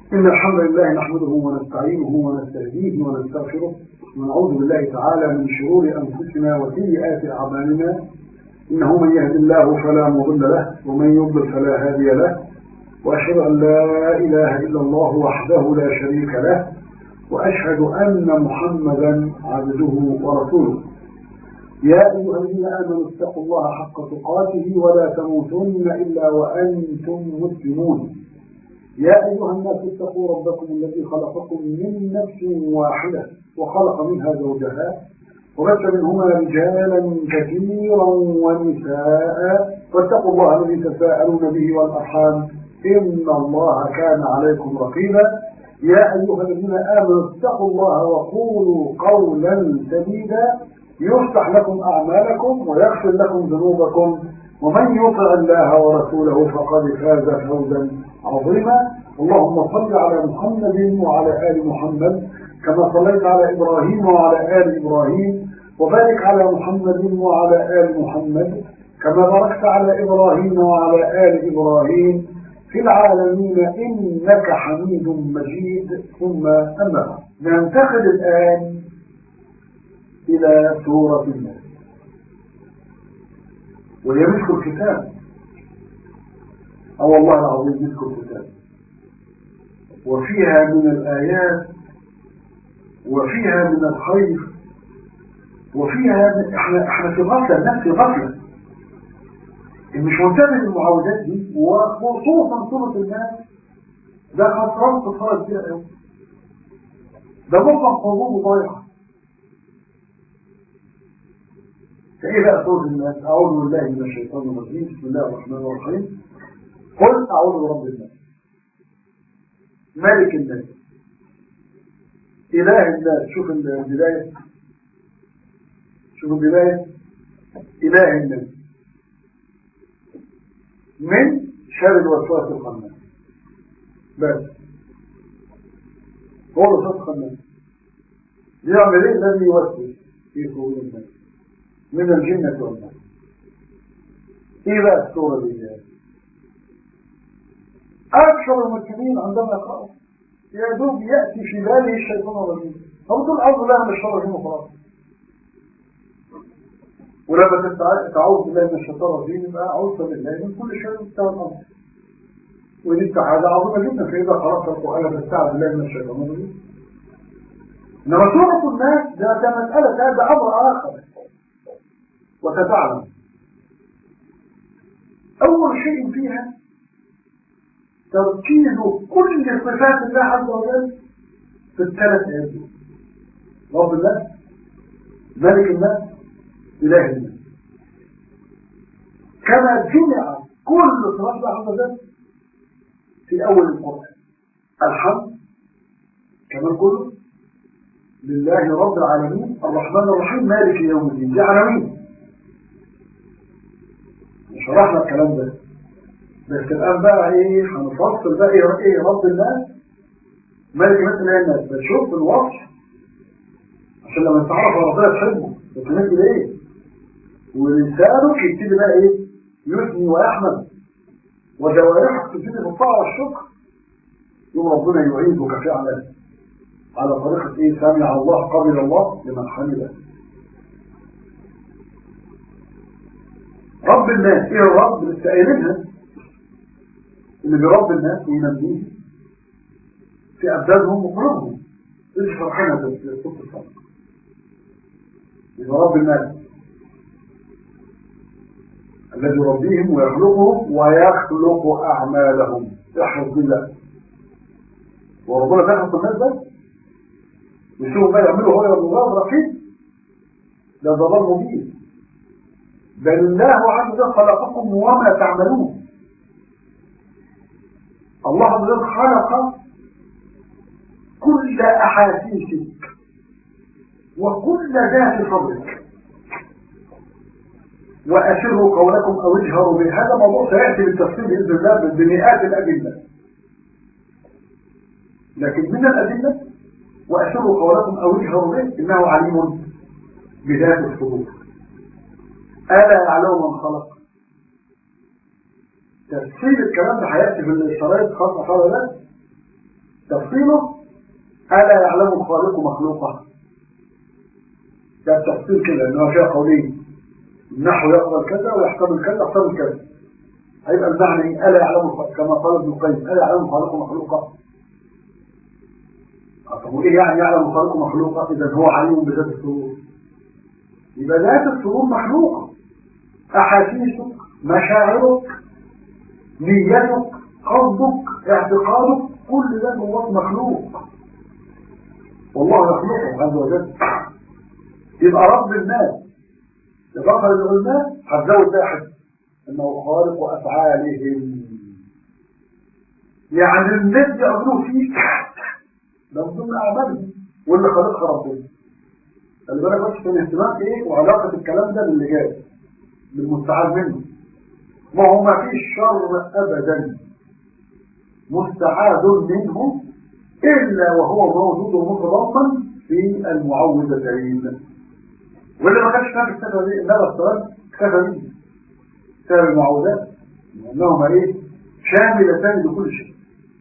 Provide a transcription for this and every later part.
إن الحمد لله نحمده ونستعينه ونستهديه ونستغفره ونعوذ بالله تعالى من شرور أنفسنا وسيئات أعمالنا إنه من يهد الله فلا مضل له ومن يضلل فلا هادي له وأشهد أن لا إله إلا الله وحده لا شريك له وأشهد أن محمدا عبده ورسوله يا أيها الذين آمنوا اتقوا الله حق تقاته ولا تموتن إلا وأنتم مسلمون يا أيها الناس اتقوا ربكم الذي خلقكم من نفس واحدة وخلق منها زوجها وبث منهما رجالا كثيرا ونساء واتقوا الله الذي تساءلون به والأرحام إن الله كان عليكم رقيبا يا أيها الذين آمنوا اتقوا الله وقولوا قولا سديدا يفتح لكم أعمالكم ويغفر لكم ذنوبكم ومن يطع الله ورسوله فقد فاز فوزا عظيما اللهم صل على محمد وعلى آل محمد كما صليت على إبراهيم وعلى آل إبراهيم وبارك على محمد وعلى آل محمد كما باركت على إبراهيم وعلى آل إبراهيم في العالمين إنك حميد مجيد ثم أما ننتقل الآن إلى سورة الناس وهي مسك الكتاب أو والله العظيم مسك الكتاب وفيها من الآيات وفيها من الخير وفيها من احنا احنا في غفله الناس في غفله مش منتبه للمعاودات دي وخصوصا سوره الناس ده خسران خساره كبيره قوي ده معظم قلوبه ضايعه فايه بقى سوره الناس اعوذ بالله من الشيطان الرجيم بسم الله الرحمن الرحيم قل اعوذ برب الناس ملك الناس إله الناس شوف البداية شوف البداية إله الناس من شر الوسواس الخناس بس هو الوسواس الخناس يعمل ايه الذي يوسوس في صدور الناس من الجنة والناس ايه بقى السورة دي اكثر المسلمين عندما يقرأوا يا دوب يأتي في باله الشيطان الرجيم هو تقول أعوذ بالله من الشيطان الرجيم وخلاص ولما تعوذ بالله من الشيطان الرجيم يبقى أعوذ بالله من كل شيء مستوى الأمر ودي استعاذة عظيمة جدا فإذا قرأت القرآن فاستعذ بالله من الشيطان الرجيم إنما سورة الناس ده ده مسألة ده, ده أمر آخر وتتعلم أول شيء فيها تركيز كل صفات الله عز وجل في الثلاث آيات رب الله ملك الناس إله الناس كما جمع كل صفات الله عز وجل في أول القرآن الحمد كمان كله لله رب العالمين الرحمن الرحيم مالك يوم الدين دي عناوين شرحنا الكلام ده بس الآن بقى ايه هنفصل بقى ايه رب الناس ملك مثل الناس بس شوف الوصف عشان لما تعرف ربنا تحبه بتنزل ايه ولسانك يبتدي بقى ايه يثني ويحمد وجوارحك تبتدي بالطاعة والشكر يوم ربنا يعيدك فعلا على طريقة ايه سمع الله قبل الله لمن حمده رب الناس ايه الرب لسه قايلينها اللي بيربي الناس وينميه في أبدانهم وقلوبهم ايش فرحنا في صوت الصلاة يبقى رب الناس الذي يربيهم ويخلقهم ويخلق أعمالهم احفظ بالله وربنا بيخلق الناس بس ويشوفوا ما يعملوا هو الضلال رقيب ده ضلال مبين بل الله عز وجل خلقكم وما تعملون الله عز وجل خلق كل أحاسيسك وكل ذات صدرك وأسروا قولكم أو اجهروا به هذا موضوع سيأتي بالتفصيل بإذن الله بمئات الأدلة لكن من الأدلة وأسروا قولكم أو اجهروا به إنه عليم بذات الصدور ألا يعلم من خلق تفصيل الكلام ده هيأتي في الشرايط خاصة حول ده تفصيله ألا يعلم الخالق مخلوقه ده التفصيل كده إنه شيء قولي النحو يقبل كذا ويحتمل كذا يحتمل كذا هيبقى المعنى إيه؟ ألا يعلم الخالق كما قال ابن القيم ألا يعلم الخالق مخلوقه طب ايه يعني يعلم الخالق مخلوقه اذا هو عليم بذات الصدور يبقى ذات الصدور مخلوقه احاسيسك مشاعرك نيتك قصدك اعتقادك كل ده جواك مخلوق والله يخلقه عز وجل يبقى رب الناس اضافه للعلماء هتزود واحد انه خالق افعالهم يعني الناس يعملوا فيك ده من ضمن اعمالهم واللي خلقها ربنا خلي بالك بس في الاهتمام ايه وعلاقه الكلام ده باللي جاي بالمستعاذ منه ما هو ما فيش شر ابدا مستعاذ منه الا وهو موجود ومتضمن في المعوذتين واللي ما كانش فاهم اكتفى بيه لا الصلاه اكتفى بيه سبب المعوذات انهما ايه شاملتان لكل شيء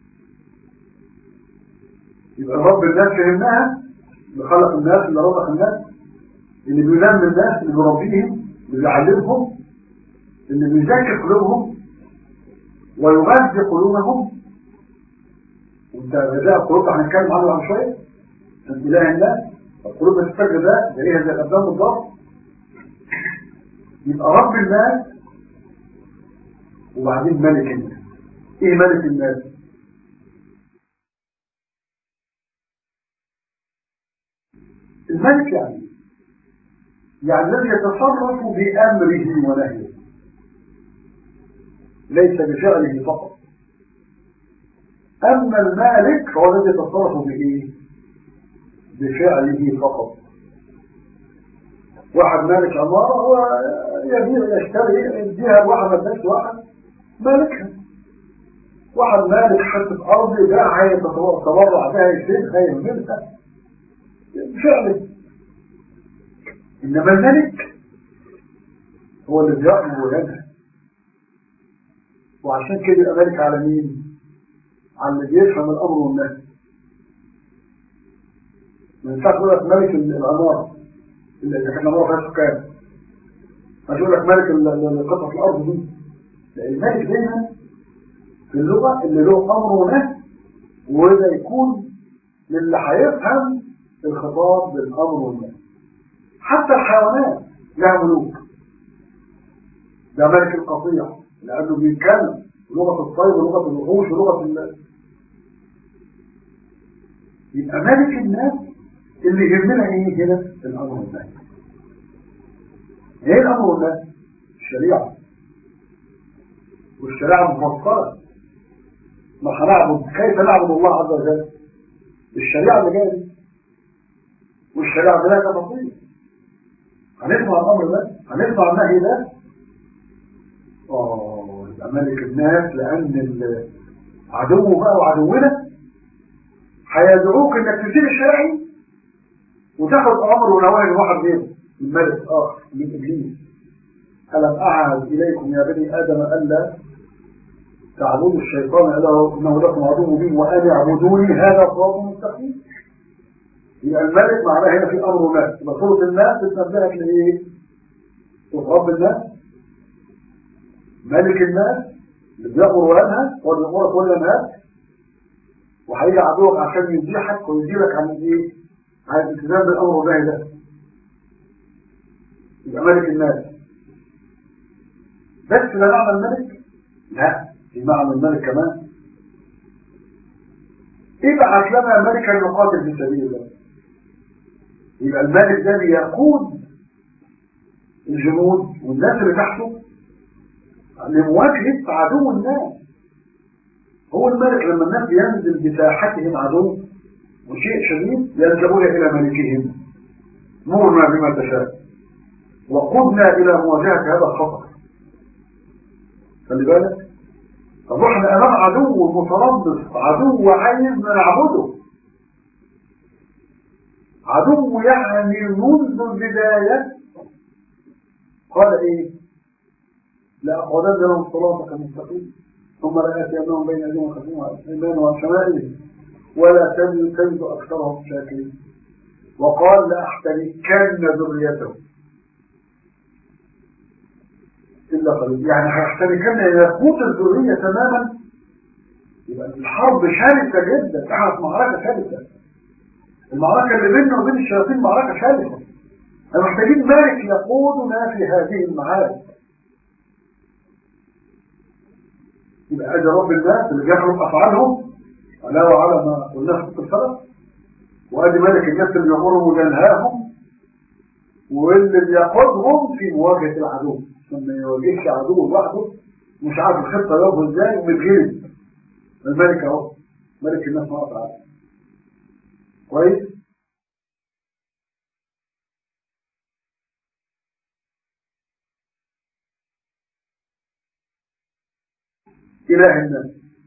يبقى رب الناس فهمناها اللي خلق الناس اللي رزق الناس اللي بينمي الناس اللي بيربيهم اللي بيعلمهم اللي بيزكي قلوبهم ويغذي قلوبهم وانت غذاء القلوب هنتكلم عنه بعد شويه انت اله الناس القلوب بتحتاج غذاء زيها زي الابدان بالضبط يبقى رب الناس وبعدين ملك الناس ايه ملك الناس الملك يعني يعني الذي يتصرف بأمره ونهيه ليس بفعله فقط أما المالك فهو الذي يتصرف بإيه بفعله فقط واحد مالك عمارة هو يبيع يشتري يديها لواحد ما واحد مالكها واحد مالك حتة أرض يبيعها يتبرع بها يشتريها يهملها بفعله إنما الملك هو اللي بيأمر وينهى وعشان كده يبقى ملك على مين؟ على اللي بيفهم الأمر والنهي ما ينفعش يقول لك ملك العمارة اللي كانت عمارة فيها سكان مش يقول لك ملك قطعة الأرض دي لأن الملك دايما في اللغة اللي له أمر ونهي وده يكون للي هيفهم الخطاب بالأمر والنهي حتى الحيوانات لها ملوك ده ملك القطيع لأنه بيتكلم لغة الطير ولغة الوحوش ولغة ال يبقى ملك الناس اللي يهمنا ايه هنا الأمر والنهي ايه الأمر والنهي؟ الشريعة والشريعة مفصلة ما هنعبد كيف نعبد الله عز وجل الشريعة اللي جايه دي والشريعة اللي لها تفاصيل هنسمع الأمر ده هنسمع النهي ده اه يبقى ملك الناس لأن عدوه بقى وعدونا هيدعوك انك تسيب الشرعي وتاخد امر ونواهي من واحد غيره من ملك اخر من ابليس الم اعهد اليكم يا بني ادم الا تعبدوا الشيطان الا انه لكم عدو مبين وان اعبدوني هذا صراط مستقيم يبقى الملك معناه هنا في امر وناس يبقى صوره الناس بتنبهك لايه؟ صوره رب الناس ملك الناس اللي بيأمر وينهى هو اللي بيأمرك وينهاك وهيجي عدوك عشان يزيحك ويزيلك عن ايه؟ عن الالتزام بالامر والنهي ده يبقى ملك الناس بس ده معنى الملك؟ لا في معنى الملك كمان ابعث لنا ملكا يقاتل في سبيل الله يبقى الملك ده بيقود الجنود والناس اللي تحته لمواجهة عدو الناس هو الملك لما الناس ينزل بساحتهم عدو وشيء شديد ينجبون إلى ملكهم مرنا بما تشاء وقدنا إلى مواجهة هذا الخطر خلي بالك طب احنا امام عدو متربص عدو عايز نعبده عدو يعني منذ البداية قال ايه لا أقعدن لهم صراطك المستقيم ثم لا يأتي أنهم بين أيديهم وخلفهم وعن شمائلهم ولا تجد أكثرهم شاكرين وقال لأحتركن ذريته إلا قليل يعني هيحتركن يفوت الذرية تماما يبقى الحرب شرسة جدا احنا في معركة شرسة المعركة اللي بيننا وبين الشياطين معركة شرسة احنا محتاجين ملك يقودنا في هذه المعارك يبقى ادي رب الناس اللي بيخلق افعالهم علاوة على ما قلناه في الصلاة وادي ملك الناس اللي يامرهم وينهاهم واللي بيقودهم في مواجهة العدو لما يواجهش عدو لوحده مش عارف الخطة يواجهه ازاي ومتغلب الملك اهو ملك الناس ما تعالى كويس إله الناس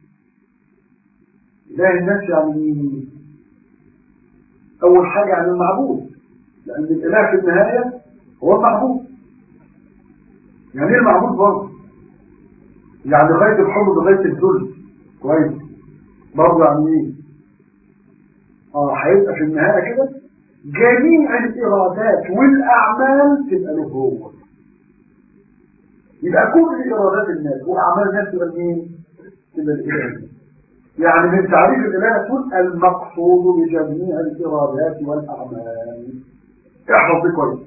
إله الناس يعني أول حاجة يعني المعبود لأن الإله في النهاية هو المعبود يعني ايه المعبود برضه يعني غاية الحب بغاية الذل كويس برضه يعني ايه اه هيبقى في النهاية كده جميع الإرادات والأعمال تبقى له هو يبقى كل إرادات الناس وأعمال الناس تبقى مين؟ تبقى الإله يعني من تعريف الإله تقول المقصود بجميع الإرادات والأعمال احفظ دي كويس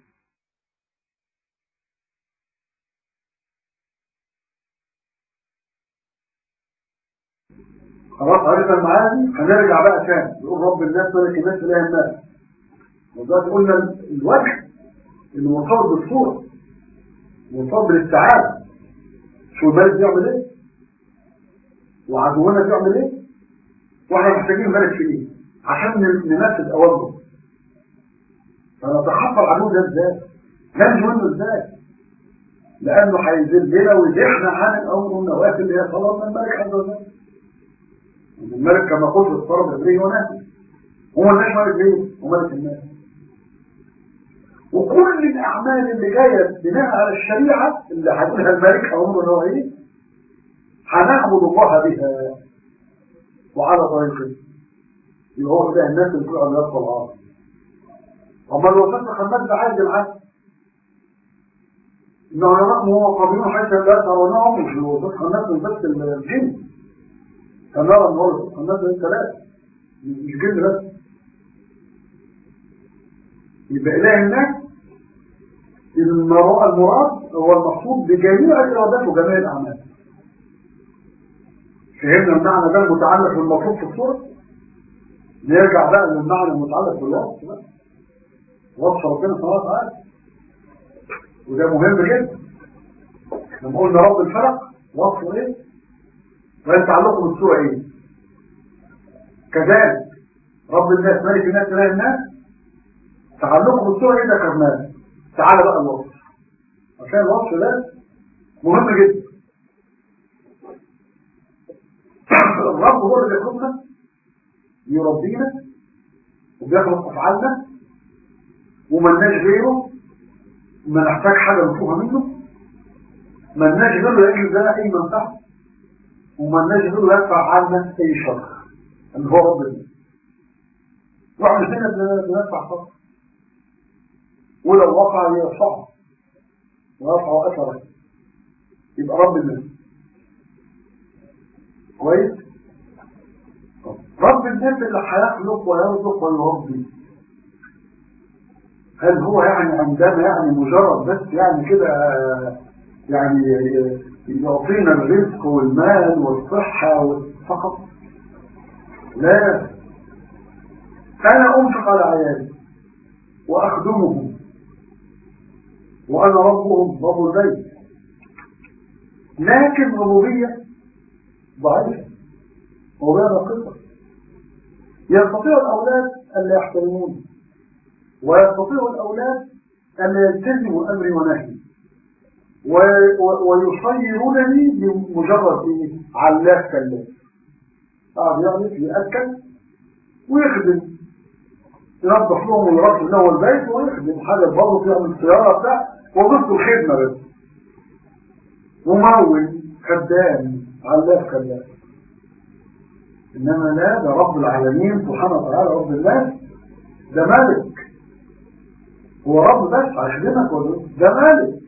خلاص عرفنا المعاني هنرجع بقى تاني نقول رب الناس ملك الناس اله الناس ودلوقتي قلنا الوجه اللي مرتبط بالصوره مرتبط بالاستعاده شو الملك بيعمل ايه وعدونا بيعمل ايه واحنا محتاجين ملك في ايه عشان ننفذ اوامره فنتخطى العدو ده ازاي ننجو منه ازاي لانه هيذلنا ويزحنا عن الامر والنوافل اللي هي صلاه الملك عز وجل الملك كما قلت الطرف الابري وناسي هو الناس ملك ليه هو ملك الناس وكل الاعمال اللي جايه بناء على الشريعه اللي هيقولها الملك امره ان هو ايه هنعبد الله بها وعلى طريقه يبقى هو ده الناس اللي بتوع الناس والعاصي اما لو فتح خماد ده عادي العكس ان علماء هو قابلون حيث لا ترونهم مش لو فتح خماد من بس الجن فنرى ان هو خماد ده ثلاث مش جن بس يبقى اله الناس المراد هو المقصود بجميع الارادات وجميع الاعمال فهمنا المعنى ده المتعلق بالمطلوب في الصورة نرجع بقى للمعنى المتعلق بالوصف بقى وصف ربنا سبحانه وتعالى وده مهم جدا لما قلنا رب الفلق وصفه ايه وين تعلقه بالصورة ايه كذلك رب الناس ملك الناس اله الناس تعلقه بالصورة ايه ذكرناه تعالى بقى الوصف عشان الوصف ده مهم جدا الرب هو اللي بيخلقنا يربينا وبيخلق افعالنا وملناش غيره ما نحتاج حاجه نطلبها منه ملناش غيره يجلب لنا اي منفعه وملناش غيره يدفع عنا اي شر اللي هو رب الناس واحنا هنا بندفع فقط ولو وقع يرفعه ويرفع اثره يبقى رب الناس كويس رب الناس اللي هيخلق ويرزق ويربي هل هو يعني عندما يعني مجرد بس يعني كده يعني يعطينا الرزق والمال والصحة فقط لا أنا أنفق على عيالي وأخدمهم وأنا ربهم رب البيت لكن ربوبية ضعيفة ربوبية ناقصة يستطيع الأولاد ألا يحترمون ويستطيع الأولاد ألا يلتزموا أمري ونهي ويصيرونني بمجرد إيه؟ علاف كلاف قاعد يعرف يأكل ويخدم ينظف لهم ويرتب له البيت ويخدم حاجة برضه يعمل السيارة بتاع وظيفته الخدمة بس ممول خدام علاف كلاف إنما لا ده رب العالمين سبحانه وتعالى رب الناس ده ملك هو رب بس عشانك ولا ده ملك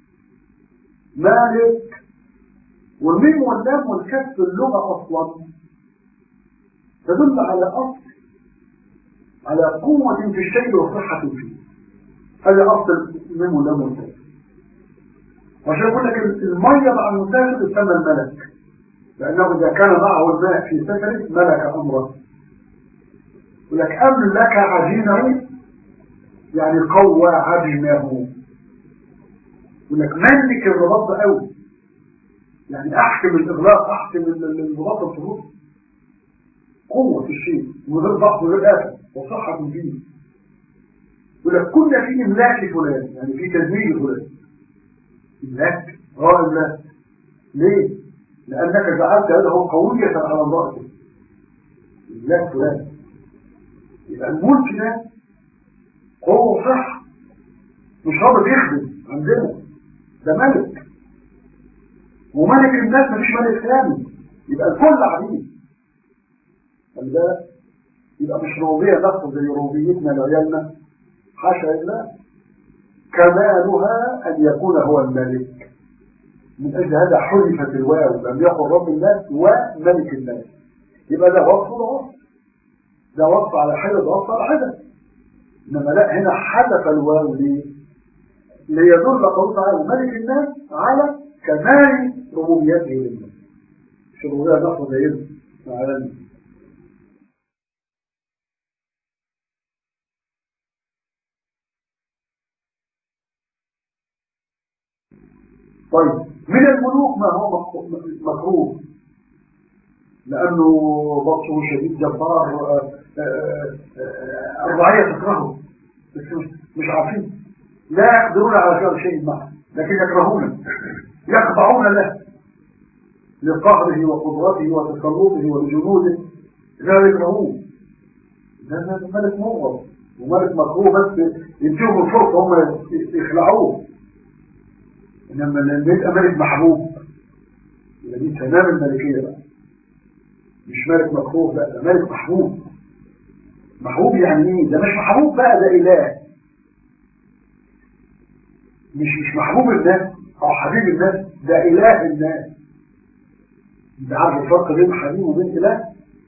مالك والميم واللام والكاف في اللغة أصلا تدل على أصل على قوة في الشيء وصحة فيه هذا أصل الميم واللام والكاف وعشان يقول لك المية مع المسافر تسمى الملك لأنه إذا كان معه الماء في سفره ملك أمره يقول لك أملك عجينه يعني قوى عجينه يقول لك ملك الرباط قوي يعني أحكم الإغلاق أحكم الرباط الفروض قوة في الشيء من غير ضغط وغير آفة وصحة فيه يقول لك كنا في إملاك فلان يعني في تدمير فلان إملاك اه إملاك ليه؟ لأنك جعلت يده قوية على امرأته إملاك فلان يبقى الملك ده قوة صح مش راضي بيخدم عندنا ده ملك وملك الناس مفيش ملك ثاني يبقى الكل عبيد ده يبقى مش ربوبية نفسه زي ربوبيتنا لعيالنا حاشا لله كمالها أن يكون هو الملك من أجل هذا حذفت الواو لم يقل رب الناس وملك الناس يبقى ده وصف وده وصف ده وصف على حدث وصف على حدث إنما لا هنا حذف الواو ليه؟ ليدل قوله تعالى ملك الناس على كمال ربوبيته للناس مش ربوبية نفسه زي ابن تعالى طيب من الملوك ما هو مكروه لأنه بطشه شديد جبار الرعية تكرهه بس مش عارفين لا يقدرون على فعل شيء معه لكن يكرهونه يخضعون له لقهره وقدرته وتسلطه ولجنوده لا يكرهوه ده ملك مغضب وملك مكروه بس يديهم الفرصة هم يخلعوه انما لما يبقى ملك محبوب يبقى دي تمام الملكيه بقى مش ملك مكروه بقى ده ملك محبوب محبوب يعني ايه ده مش محبوب بقى ده اله مش مش محبوب الناس او حبيب الناس ده اله الناس انت عارف الفرق بين حبيب وبين اله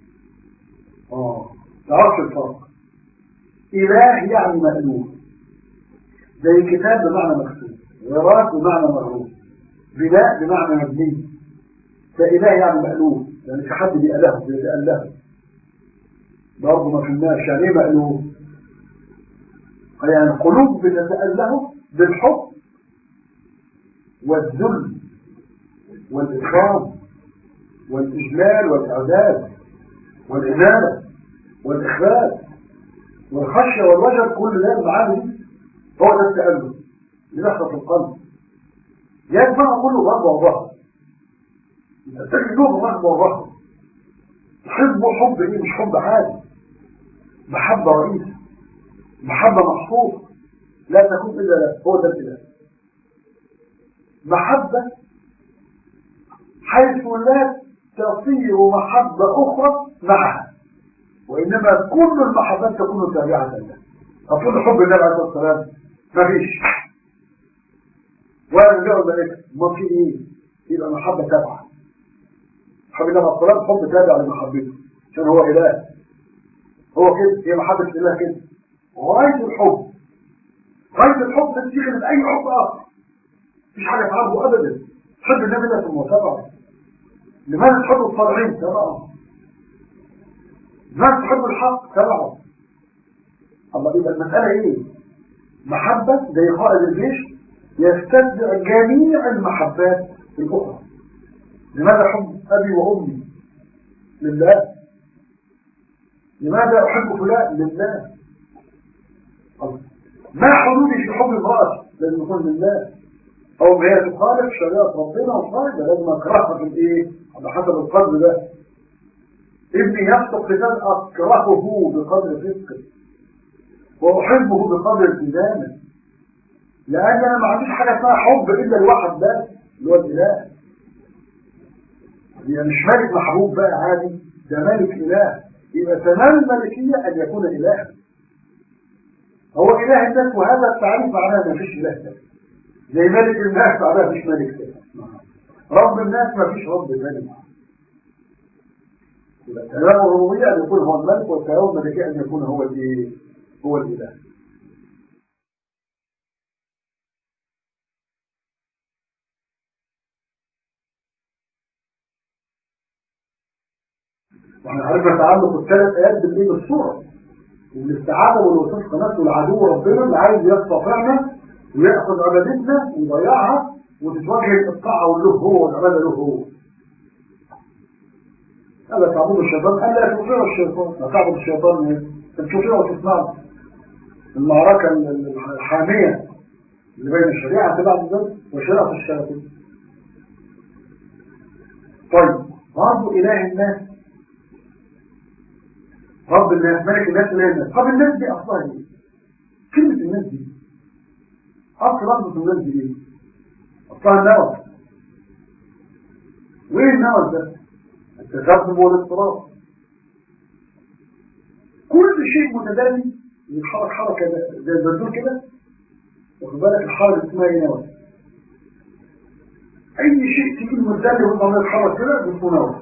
اه تعرفش الفرق اله يعني مألوف زي كتاب بمعنى مكتوب غراس بمعنى مغروب بناء بمعنى مبني فإله يعني مألوف يعني في حد بيأله بيأله برضه ما فهمناش يعني ايه مألوف يعني القلوب بتتأله بالحب والذل والإكرام والإجلال والإعداد والإنابة والإخلاص والخشية والوجل كل ده المعاني دي هو ده التأله لنحظة في القلب يجمع كله ضرب وظهر تجد له ضرب وظهر حبه حب ايه مش حب عادي محبة رئيسة محبة مخصوصة لا تكون إلا له هو ده الإله محبة حيث لا تصير محبة أخرى معها وإنما كل المحبات تكون تابعة له أقول حب النبي عليه الصلاة والسلام مفيش ولا نجاوب ذلك ما في ايه يبقى محبة تابعة حب النبي عليه الصلاة والسلام حب تابع لمحبته عشان هو إله هو كده هي محبة الإله كده غاية الحب غاية الحب تتخذ من أي حب آخر مفيش حاجة تعرفه أبدا تحب النبي ده ثم تبعه لماذا تحب الصالحين تبعه لماذا تحب الحق تبعه الله يبقى المسألة ايه محبة زي قائد الجيش يستتبع جميع المحبات الأخرى لماذا حب أبي وأمي لله لماذا أحب فلان لله الله. ما حدودي في حب امرأتي لازم يكون لله أو هي تخالف شريعة ربنا وصالح لازم أكرهها في الإيه على حسب القدر ده ابني يفسق قتال أكرهه بقدر فسقه وأحبه بقدر التزامه لأن أنا ما عنديش حاجة اسمها حب إلا الواحد بس اللي هو الإله يعني مش ملك محبوب بقى عادي ده ملك إله يبقى تمام الملكية أن يكون إلها هو إله الناس وهذا التعريف معناه ما فيش إله تاني زي ملك الناس معناه ما فيش ملك تاني رب الناس ما فيش رب تاني يبقى تمام الربوبية أن يكون هو الملك والتمام الملكية أن يكون هو الإيه؟ هو الإله واحنا عرفنا تعلق الثلاث ايات بالايه بالصوره والاستعاده والوصول قناه والعدو ربنا اللي عايز يستطيعنا وياخذ عبادتنا ويضيعها وتتوجه الطاعه والله هو والعباده له هو هذا تعبد الشيطان قال لا تطيع الشيطان لا تعبد الشيطان تطيع وتسمع المعركه الحاميه اللي بين الشريعه بعد ذلك وشريعه الشياطين طيب برضه اله الناس رب الناس ملك الناس اله الناس طب الناس دي اصلها ايه كلمه الناس دي اصل لفظه الناس دي ايه اصلها النوى وايه النوى ده التذبذب والاضطراب كل شيء متداني يتحرك حركه زي البندول كده واخد بالك الحركه اسمها ايه نوى اي شيء تيجي المتداني ويبقى يتحرك كده اسمه نوى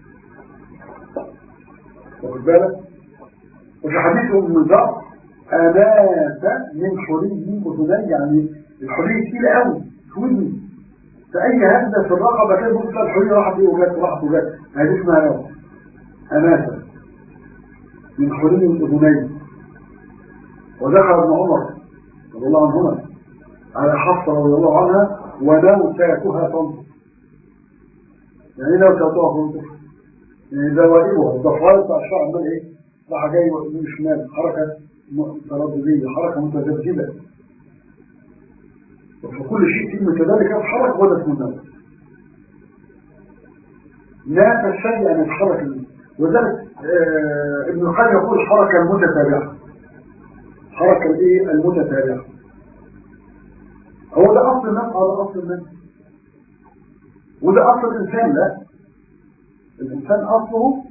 واخد بالك وفي حديث ام الزهر أناس من حلي أذني يعني الحلي تقيل قوي طويل فأي هزة في الرقبة كده بص الحلي راحت ايه وجات راحت وجات هذه اسمها نوم أناس من حلي أذني ودخل ابن عمر رضي الله عنهما على حفصة رضي الله عنها ونوتاتها تنطق يعني نوتاتها تنطق يعني دوائبها الضفائر بتاع الشعر عمال ايه راح جاي ويمين شمال حركة ترددية حركة متذبذبة فكل شيء فيه كذلك يتحرك وده اسمه النفس نافس الشيء يعني يتحرك وذلك آه ابن القيم يقول الحركة المتتابعة الحركة الايه المتتابعة هو ده اصل النفس هذا اصل النفس وده اصل الانسان لا الانسان اصله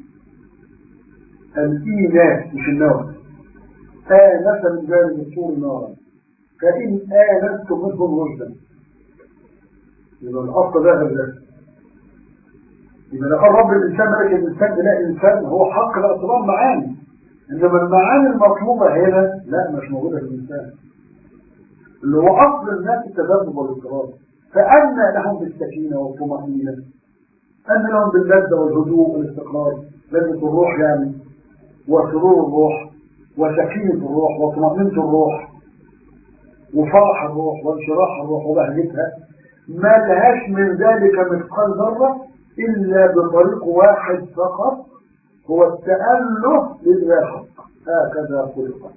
الإيناس مش النوم آنس من جانب الطور نارا فإن آنستم منهم رشدا يبقى الأصل ده ده يبقى لو رب الإنسان ملك الإنسان لا إنسان هو حق الاعتبار معاني إنما المعاني المطلوبة هنا لا مش موجودة في الإنسان اللي هو أصل الناس التذبذب والاضطراب فأنى لهم بالسكينة والطمأنينة أن لهم باللذة والهدوء والاستقرار لذة الروح يعني وسرور الروح وسكينة الروح وطمأنينة الروح وفرح الروح وانشراح الروح وبهجتها ما لهاش من ذلك مثقال ذرة إلا بطريق واحد فقط هو التأله لله حق هكذا خلق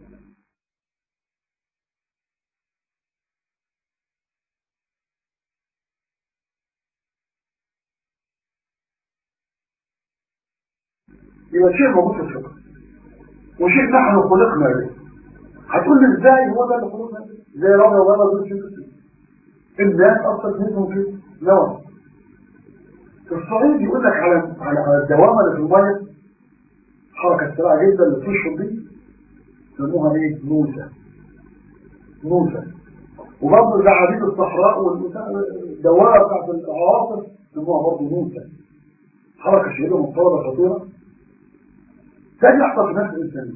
يبقى شيء موجود في الفطر وشيء نحن خلقنا به هتقول لي ازاي هو ده اللي خلقنا به زي رابع وغابة دول شيء الناس اصلا منهم كده نوع في الصعيد يقول لك على على الدوامه اللي في الميه حركه سريعه جدا اللي بتشرب دي يسموها ايه نوسه نوسه وبرضه زعابيب الصحراء والدوامه بتاعت العواصف يسموها برضه نوسه حركه شديده مضطربه خطيره ده يحصل في نفس الإنسان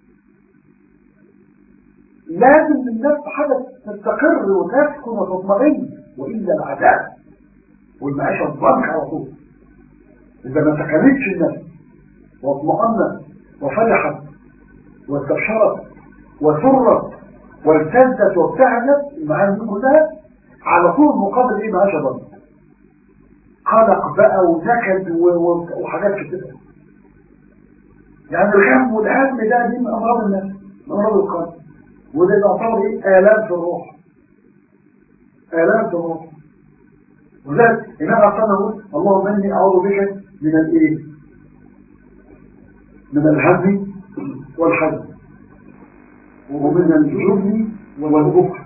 لازم النفس حاجة تستقر وتسكن وتطمئن وإلا العذاب والمعيشة الضنك على طول إذا ما سكنتش النفس واطمأنت وفرحت واستبشرت وسرت والتزت وابتعدت المعاني دي كلها على طول مقابل ايه معيشة ضنك قلق بقى ونكد وحاجات كتير يعني الغم والهم ده دي من امراض النفس من امراض القلب وده يعتبر ايه الام في الروح الام في الروح وذلك النبي عليه الصلاه والسلام اللهم اني اعوذ بك من الايه من الهم والحزن ومن الجبن والبخل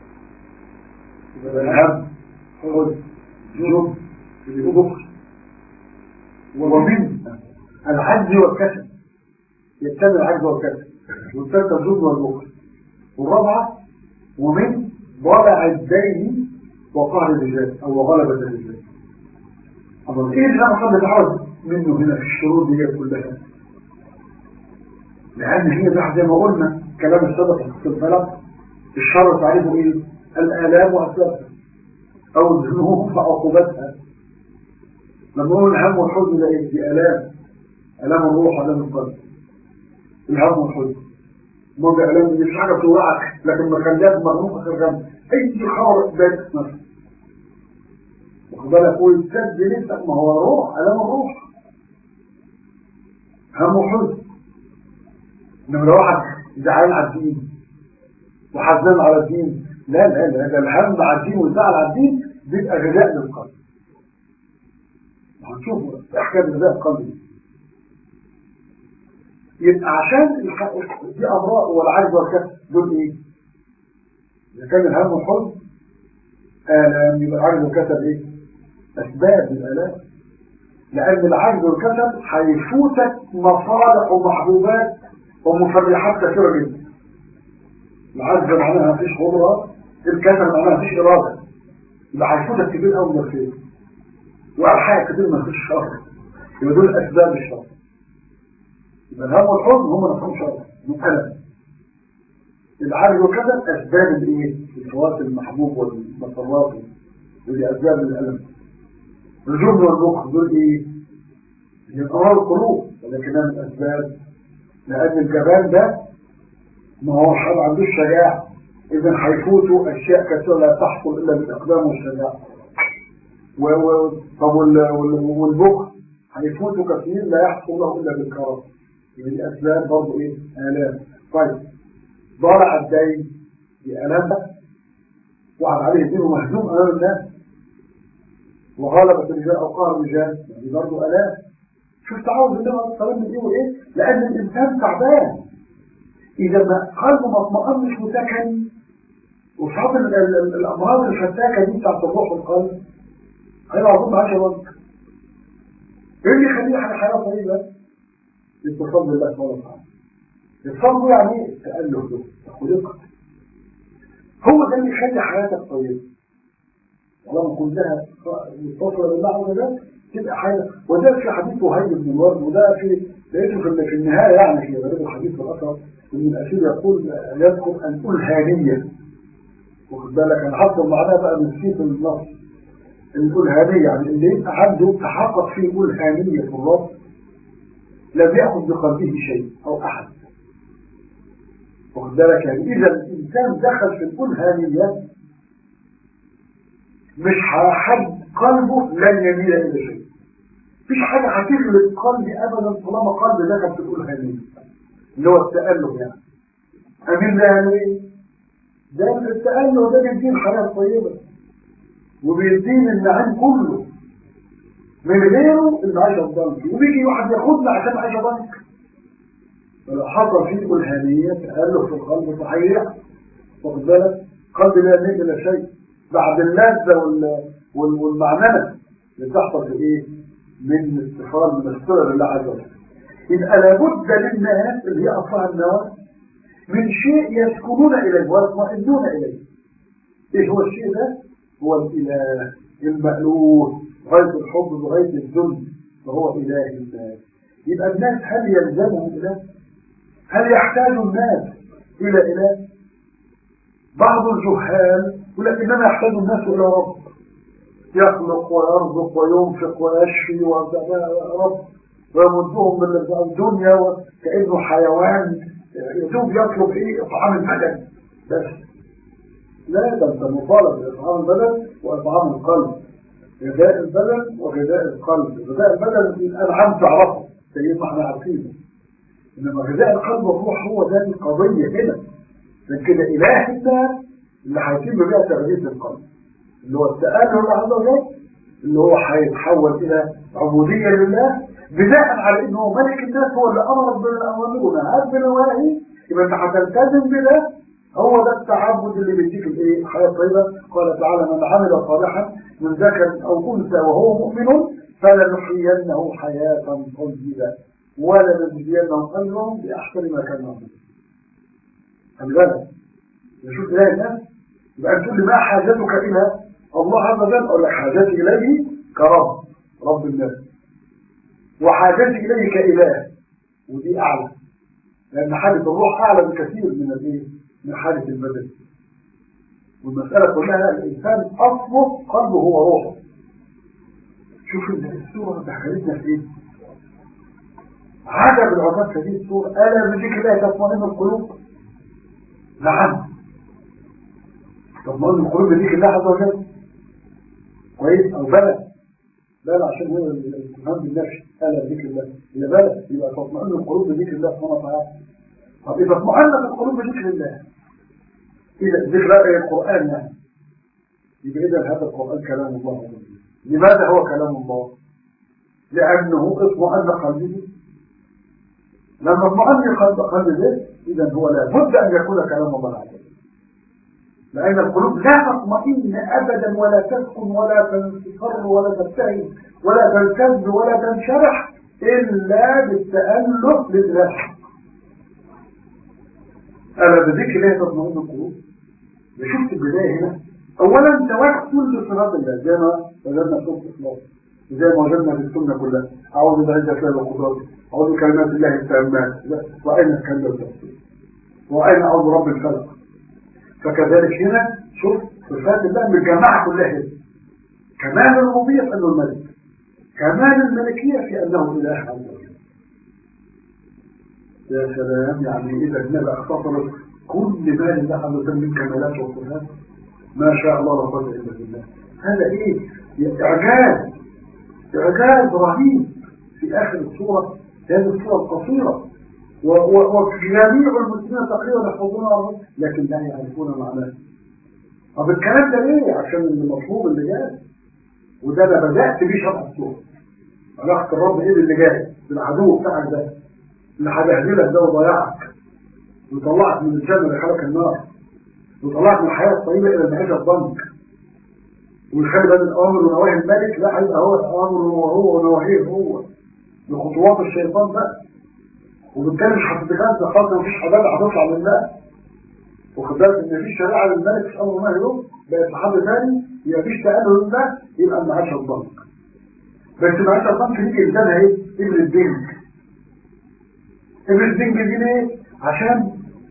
الهم حزن جبن بخل ومن العجز والكسل يجتمع العجز والكسل والثالثة الجبن والبخل والرابعة ومن ضلع الدين وقهر الرجال أو غلبة الرجال أما إيه اللي أنا بتعرض منه هنا في الشروط دي كلها لأن هي بعد زي ما قلنا كلام السبق في الفلق الشر تعرفه إيه الآلام وأسبابها أو الذنوب وعقوبتها لما نقول الهم والحزن ده إيه دي آلام آلام الروح آلام القلب الهم والحزن ما بإعلام دي مش حاجة بتوقعك لكن مخليات مرموم آخر جنب أي خبر ذات نفسك واخد بالك ويتسد نفسك ما هو روح آلام الروح هم وحزن انما لو واحد زعلان على الدين وحزان على الدين لا لا لا ده الهم على الدين والزعل على الدين بيبقى غذاء للقلب هنشوف احكام غذاء القلب يبقى عشان دي امراض والعجز والكسل دول ايه؟ اذا كان الهم والحزن آلام يبقى العجز والكسل ايه؟ اسباب الالام لان العجز والكسل هيفوتك مصالح ومحبوبات ومفرحات كثيرة جدا العجز معناها مفيش قدرة الكسل معناها مفيش إرادة يبقى هيفوتك كتير قوي من الخير وأرحاء كتير من الخير الشر يبقى دول أسباب الشر يبقى الهم والحزن هم نفسهم شر مكلم العجز والكسل أسباب الإيه؟ الفوات المحبوب والمسرات ودي أسباب الألم الجبن والبخل دول إيه؟ من أمراض القلوب ولكنها من أسباب لأن الجبان ده ما هو حد عندوش شجاعة إذا هيفوتوا أشياء كثيرة لا تحصل إلا بالإقدام والشجاعة و... و... طب وال... وال... والبخل هيفوتوا كثير لا يحصل له إلا بالكرم يبقى دي أسباب برضه إيه؟ آلام طيب ضارع الدين دي آلام بقى وقعد عليه دين مهزوم أمام الناس وغلبت الرجال أو قهر الرجال دي برضه آلام شوف تعوذ بالله عليه الصلاة من ايه وايه لان الانسان تعبان اذا ما قلبه ما اطمئنش وسكن وصاب الامراض الفتاكه دي بتاعت الروح والقلب هيبقى عظيم عشان وقت ايه اللي يخليه على حياه طيبه اتصال بالله سبحانه وتعالى اتصال يعني ايه التاله ده خلقت هو ده اللي يخلي حياتك طيبه ولما كلها متصله بالله عز وجل تبقى حاجة وده في حديث وهيب بن الورد وده في لقيته في, في النهاية يعني في غريب الحديث الأثر إن الأسير يقول يذكر أن الهانية واخد بالك أنا حصل معناها بقى من سيف النص الألهانية يعني اللي يبقى عنده تحقق فيه الألهانية في الرب لم يأخذ بقلبه شيء أو أحد واخد بالك يعني إذا الإنسان دخل في الألهانية مش حد قلبه لن يميل إلى شيء مفيش حاجة هتغلب قلبي أبدا طالما قلبي دخل في الألهانية اللي هو التأله يعني أمين ده يعني إيه؟ ده التأله ده بيدين حياة طيبة وبيدين النعيم كله من غيره المعيشة الضنك وبيجي واحد ياخدنا عشان معيشة ضنك فلو حصل فيه ألهانية تأله في القلب صحيح واخد بالك قلبي لا يميل إلى شيء بعد اللذة وال والمعننة اللي بتحصل في ايه من استفار من السر لله عز وجل يبقى لابد للناس اللي هي اصلها النواة من شيء يسكنون اليه ويطمئنون اليه ايه هو الشيء ده هو الاله المألوه غاية الحب وغاية الذل وهو اله الناس يبقى الناس هل يلزمهم اله هل يحتاج الناس الى اله بعض الجهال يقول لك انما يحتاج الناس الى رب يخلق ويرزق وينفق ويشفي رب ويمدهم من الدنيا كأنه حيوان يدوب يطلب ايه اطعام البدن بس لا ده انت مطالب باطعام البدن واطعام القلب غذاء البدن وغذاء القلب غذاء البدن الانعام تعرفه زي ما احنا عارفينه انما غذاء القلب والروح هو ده القضيه هنا لكن كده اله الناس اللي هيتم بيها تغذيه القلب اللي هو التأله الله عز وجل اللي هو هيتحول إلى عبودية لله بناء على إنه ملك الناس هو اللي أمرك بالأوامر ونهاك بالنواهي يبقى أنت هتلتزم بده هو ده التعبد اللي بيديك الايه الحياه الطيبه قال تعالى من عمل صالحا من ذكر او انثى وهو مؤمن فلنحيينه حياه طيبه ولا نجزينهم اجرهم باحسن ما كانوا يعملون خلي بالك نشوف الايه الناس يبقى تقول لي ما حاجتك الى الله عز وجل اقول لك حاجتي اليه كرب رب الناس وحاجتي اليه كاله ودي اعلى لان حاله الروح اعلى بكثير من الايه من حاله البدن والمساله كلها الانسان اصله قلبه هو روحه شوف السوره دخلتنا في ايه عجب العباد في هذه السوره الا بذكر الله تطمئن القلوب نعم تطمئن القلوب بذكر الله عز وجل كويس او بلد بلد عشان هو الاهتمام بالنفس الا بذكر الله هي بلد يبقى تطمئن القلوب بذكر الله سبحانه وتعالى طب اذا اطمئنت القلوب بذكر الله اذا ذكر القران يعني يبقى اذا هذا القران كلام الله عز وجل لماذا هو كلام الله لانه اطمئن قلبه لما اطمئن قلب قلبه اذا هو لابد ان يكون كلام الله عز وجل لأن القلوب لا تطمئن أبدا ولا تسكن ولا تنصفر ولا تبتهج ولا تلتز ولا تنشرح إلا بالتألف لله ألا بذكر الله تطمئن القلوب شفت البداية هنا أولا توكل بصفات الله زي ما وجدنا في سورة الإخلاص زي ما وجدنا في السنة كلها أعوذ بعزة الله وقدرته أعوذ بكلمات الله التامات وأين الكلمة التفسير وأين أعوذ رب الفلق فكذلك هنا شوف صفات الله من الجماعة كلها هنا كمال الربوبية في أنه الملك كمال الملكية في أنه إله عز وجل يا سلام يعني إذا النبي اختصرت كل ما لله عز وجل من كمالات وصفات ما شاء الله لا قوة إلا بالله هذا إيه إعجاز إعجاز رهيب في آخر السورة هذه السورة القصيرة وجميع المسلمين تقريبا يحفظونها لكن لا يعرفون معناه طب الكلام ده ليه عشان المطلوب اللي جاي وده انا بدات بيه شرح السوره علاقه الرب ايه اللي جاي بالعدو بتاعك ده اللي هيبهدلك ده ويضيعك ويطلعك من الجنه لحالك النار ويطلعك من الحياه الطيبه الى المعيشه الضنك ويخلي بين الاوامر ونواهي الملك لا هيبقى هو اوامره وهو ونواهيه هو بخطوات الشيطان بقى وبالتالي مش هتتجاوز خاطر مفيش حاجات هتطلع لله واخد بالك ان في شريعه للملك في امر نهي له بقت لحد ثاني يبقى فيش تأهل لله يبقى المعاشه الضنك بس المعاشه الضنك دي الزامها ايه؟ ابن الدنج ابن الدنج دي ليه؟ عشان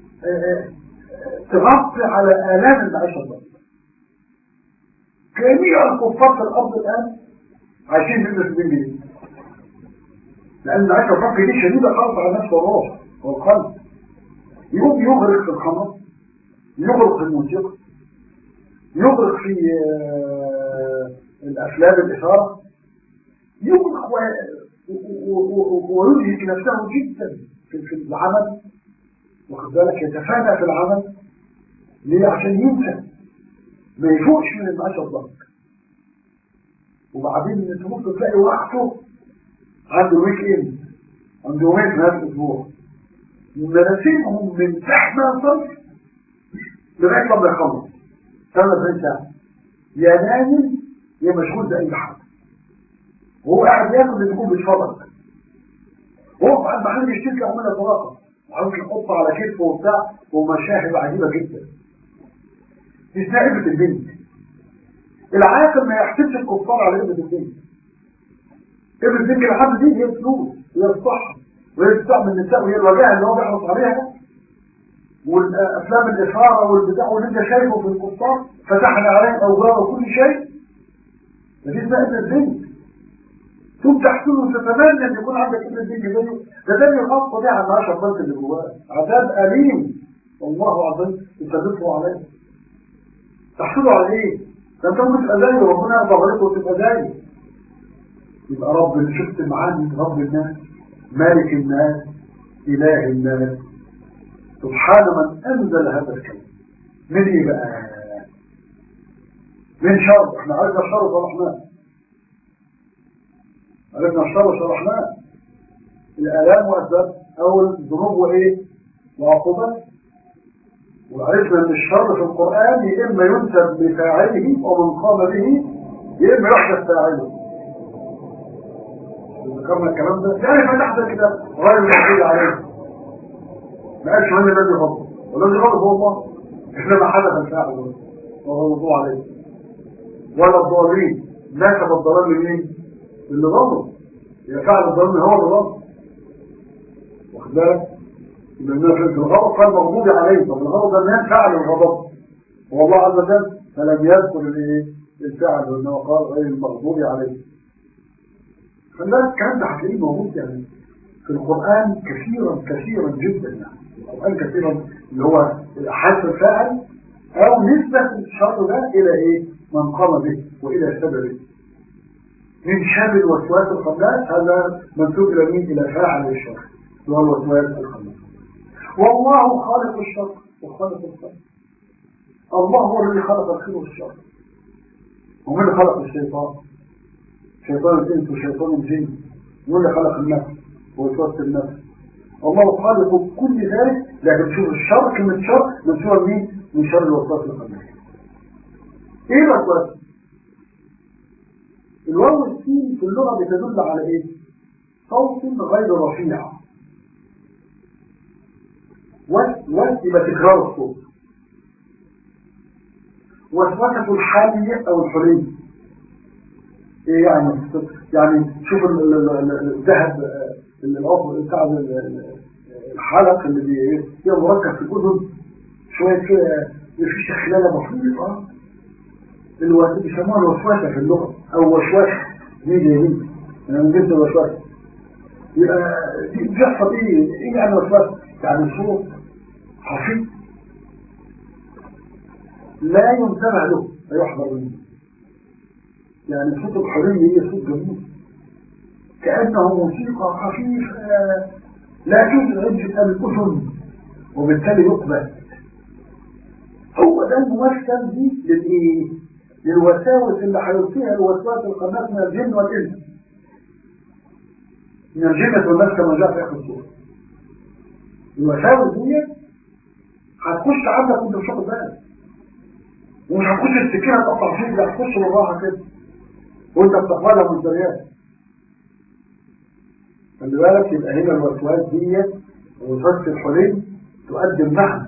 تغطي على آلام المعيشه الضنك جميع الكفار في الارض الان عايشين في ابن الدنج دي لأن العشرة الفقه دي شديدة خالص على النفس والروح والقلب يقوم يغرق في الخمر يغرق في الموسيقى يغرق في الأفلام الإثارة يغرق ويلهي نفسه جدا في العمل واخد بالك يتفانى في العمل ليه عشان ينسى ما يفوقش من المعاشة الضنك وبعدين تبص تلاقي وقته عنده ويك اند عنده يومين في هذا الاسبوع مراسمهم من تحت ما يصل لغايه لما يخلص 48 ساعه يا نايم يا مشغول باي حاجه وهو قاعد ياكل اللي يكون بيتفرج هو بعد ما حد يشتكي عمال يتراقب وعاوز يحط على كتفه وبتاع ومشاهد عجيبه جدا دي اسمها ابنه البنت العاقل ما يحسبش الكفار على ابنه البنت ابن البنت الحمد دي هي الفلوس هي الصحه وهي بتستعمل النساء وهي الوجاهه اللي هو بيحرص عليها والافلام الاثاره والبتاع واللي انت شايفه في الكفار فتحنا عليهم اوجار وكل شيء فدي اسمها ابن البنت ثم تحسن وتتمنى ان يكون عندك ابن البنت زيه ده ده الغصه دي على العشر بنت اللي جواه عذاب اليم والله عظيم يسلطه عليه تحصله على ايه؟ ده انت ممكن تبقى زيه وربنا يرضى عليك وتبقى زيه يبقى رب اللي شفت معاني رب الناس مالك الناس اله الناس سبحان من انزل هذا الكلام من ايه بقى من شر احنا عرفنا الشر وصلحناه عرفنا الشر وصلحناه الالام واسباب او الذنوب وايه وعقوبات وعرفنا ان الشر في القران يا اما ينسب لفاعله ومن قام به يا اما يحدث فاعله ذكرنا الكلام ده يعني فتحت الكتاب غير المحفوظ عليه ما قالش من الذي غضب والذي غضب هو الله احنا ما حدث الفاعل وهو الوضوء عليه ولا الضالين نسب الضلال لمين؟ اللي ضلوا يا فعل الضلال هو اللي ضل واخد بالك؟ يبقى الناس في الغضب قال مغضوب عليه طب الغضب ده مين فعل الغضب والله عز وجل فلم يذكر الايه؟ الفعل وانه قال غير المغضوب عليه خلي بالك الكلام ده هتلاقيه موجود يعني في القرآن كثيرا كثيرا جدا يعني القرآن كثيرا اللي هو حذف الفاعل أو نسبة الشر ده إلى إيه؟ من قام به وإلى سببه من شر الوسواس الخناس هذا منسوب إلى مين؟ إلى فاعل الشر اللي هو الوسواس الخناس والله خالق الشر وخالق الخير الله هو الذي خلق الخير والشر ومن اللي خلق الشيطان؟ شيطان الإنس وشيطان الجن ومن اللي خلق النفس ووسواس النفس الله خالق كل ذلك لكن شوف الشر كلمة شر منسوبة مين؟ من شر الوسواس الخناس ايه الوسواس؟ الواو والسين في اللغة بتدل على ايه؟ صوت غير رفيع وس يبقى تكرار الصوت وسوسة الحالية او الحلي ايه يعني يعني شوف الذهب العضو بتاع الحلق اللي بي مركب في الاذن شويه كده في شخلانه بسيطه الوسوسه بيسموها الوسوسه في اللغه او وسوسه دي دي دي انا من جنس الوسوسه يبقى دي بيحصل ايه؟ ايه يعني وسوسه؟ يعني صوت خفيف لا ينتبه له فيحضر منه يعني صوت الحرية هي صوت جميل كأنه موسيقى خفيفة لا تزعج الأذن وبالتالي يقبل هو ده الممثل دي للإيه؟ للوساوس اللي هيلقيها الوسواس الخناس من الجن والإنس من الجنة والناس كما جاء في آخر السورة الوساوس دي هتخش عندك وانت مش واخد بالك ومش هتخش السكينة تقطع فيك ده هتخش بالراحة كده وانت بتقبلها من زريات خلي بالك يبقى هنا الوسواس ديت وسوسة الحلي تقدم معنى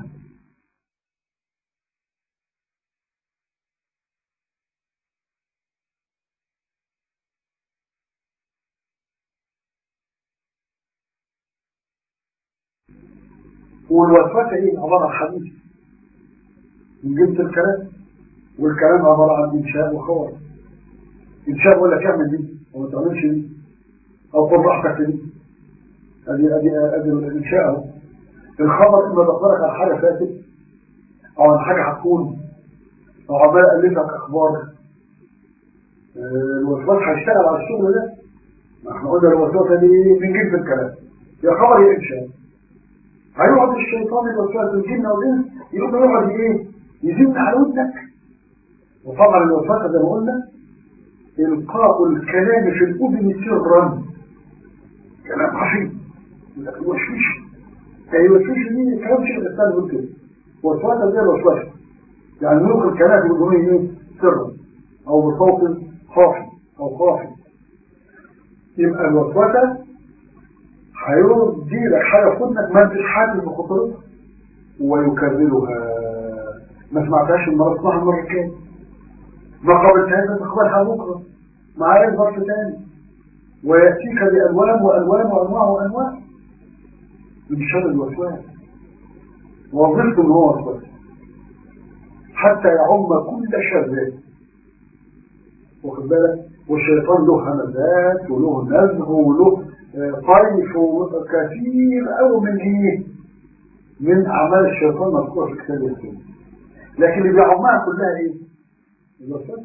والوسوسة ايه عبارة عن حديث من جنس الكلام والكلام عبارة عن إنشاء وخبر إنشاء ولا تعمل دي وما تعملش دي أو خد راحتك في دي أدي أدي أدي الإنشاء أهو الخبر إما بخبرك عن حاجة فاتت أو عن حاجة هتكون أو عمال ألفك أخبار الوسواس هيشتغل على الشغل ده ما احنا قلنا الوسوسة دي من جنس الكلام يا خبر يا إنشاء هيقعد الشيطان الوسواس الجن والإنس يقوم يقعد إيه يزن على ودنك وطبعا الوسوسة زي ما قلنا إلقاء الكلام في الأذن سرا كلام خفيف لكن وشوش يعني وشوش دي كلام شيء الإنسان يقول كده وسوسة زي الوسوسة يعني يلقي الكلام في الأذن سرا أو بصوت خافي أو خافي يبقى الوسوسة هيدي لك حاجة في ودنك ما انتش حاسس بخطرتها ويكررها ما سمعتهاش المرة اسمعها المرة الجاية ما قابلتهاش تقبلها بكرة معايا ظرف تاني ويأتيك بألوان وألوان وأنواع وأنواع من شر الوسواس وظيفته ان هو وسواس حتى يعم كل شر واخد بالك والشيطان له همزات وله نزغ وله طيف وكثير قوي من ايه من اعمال الشيطان مذكوره في كتاب السنه لكن اللي بيعمها كلها ايه الوسواس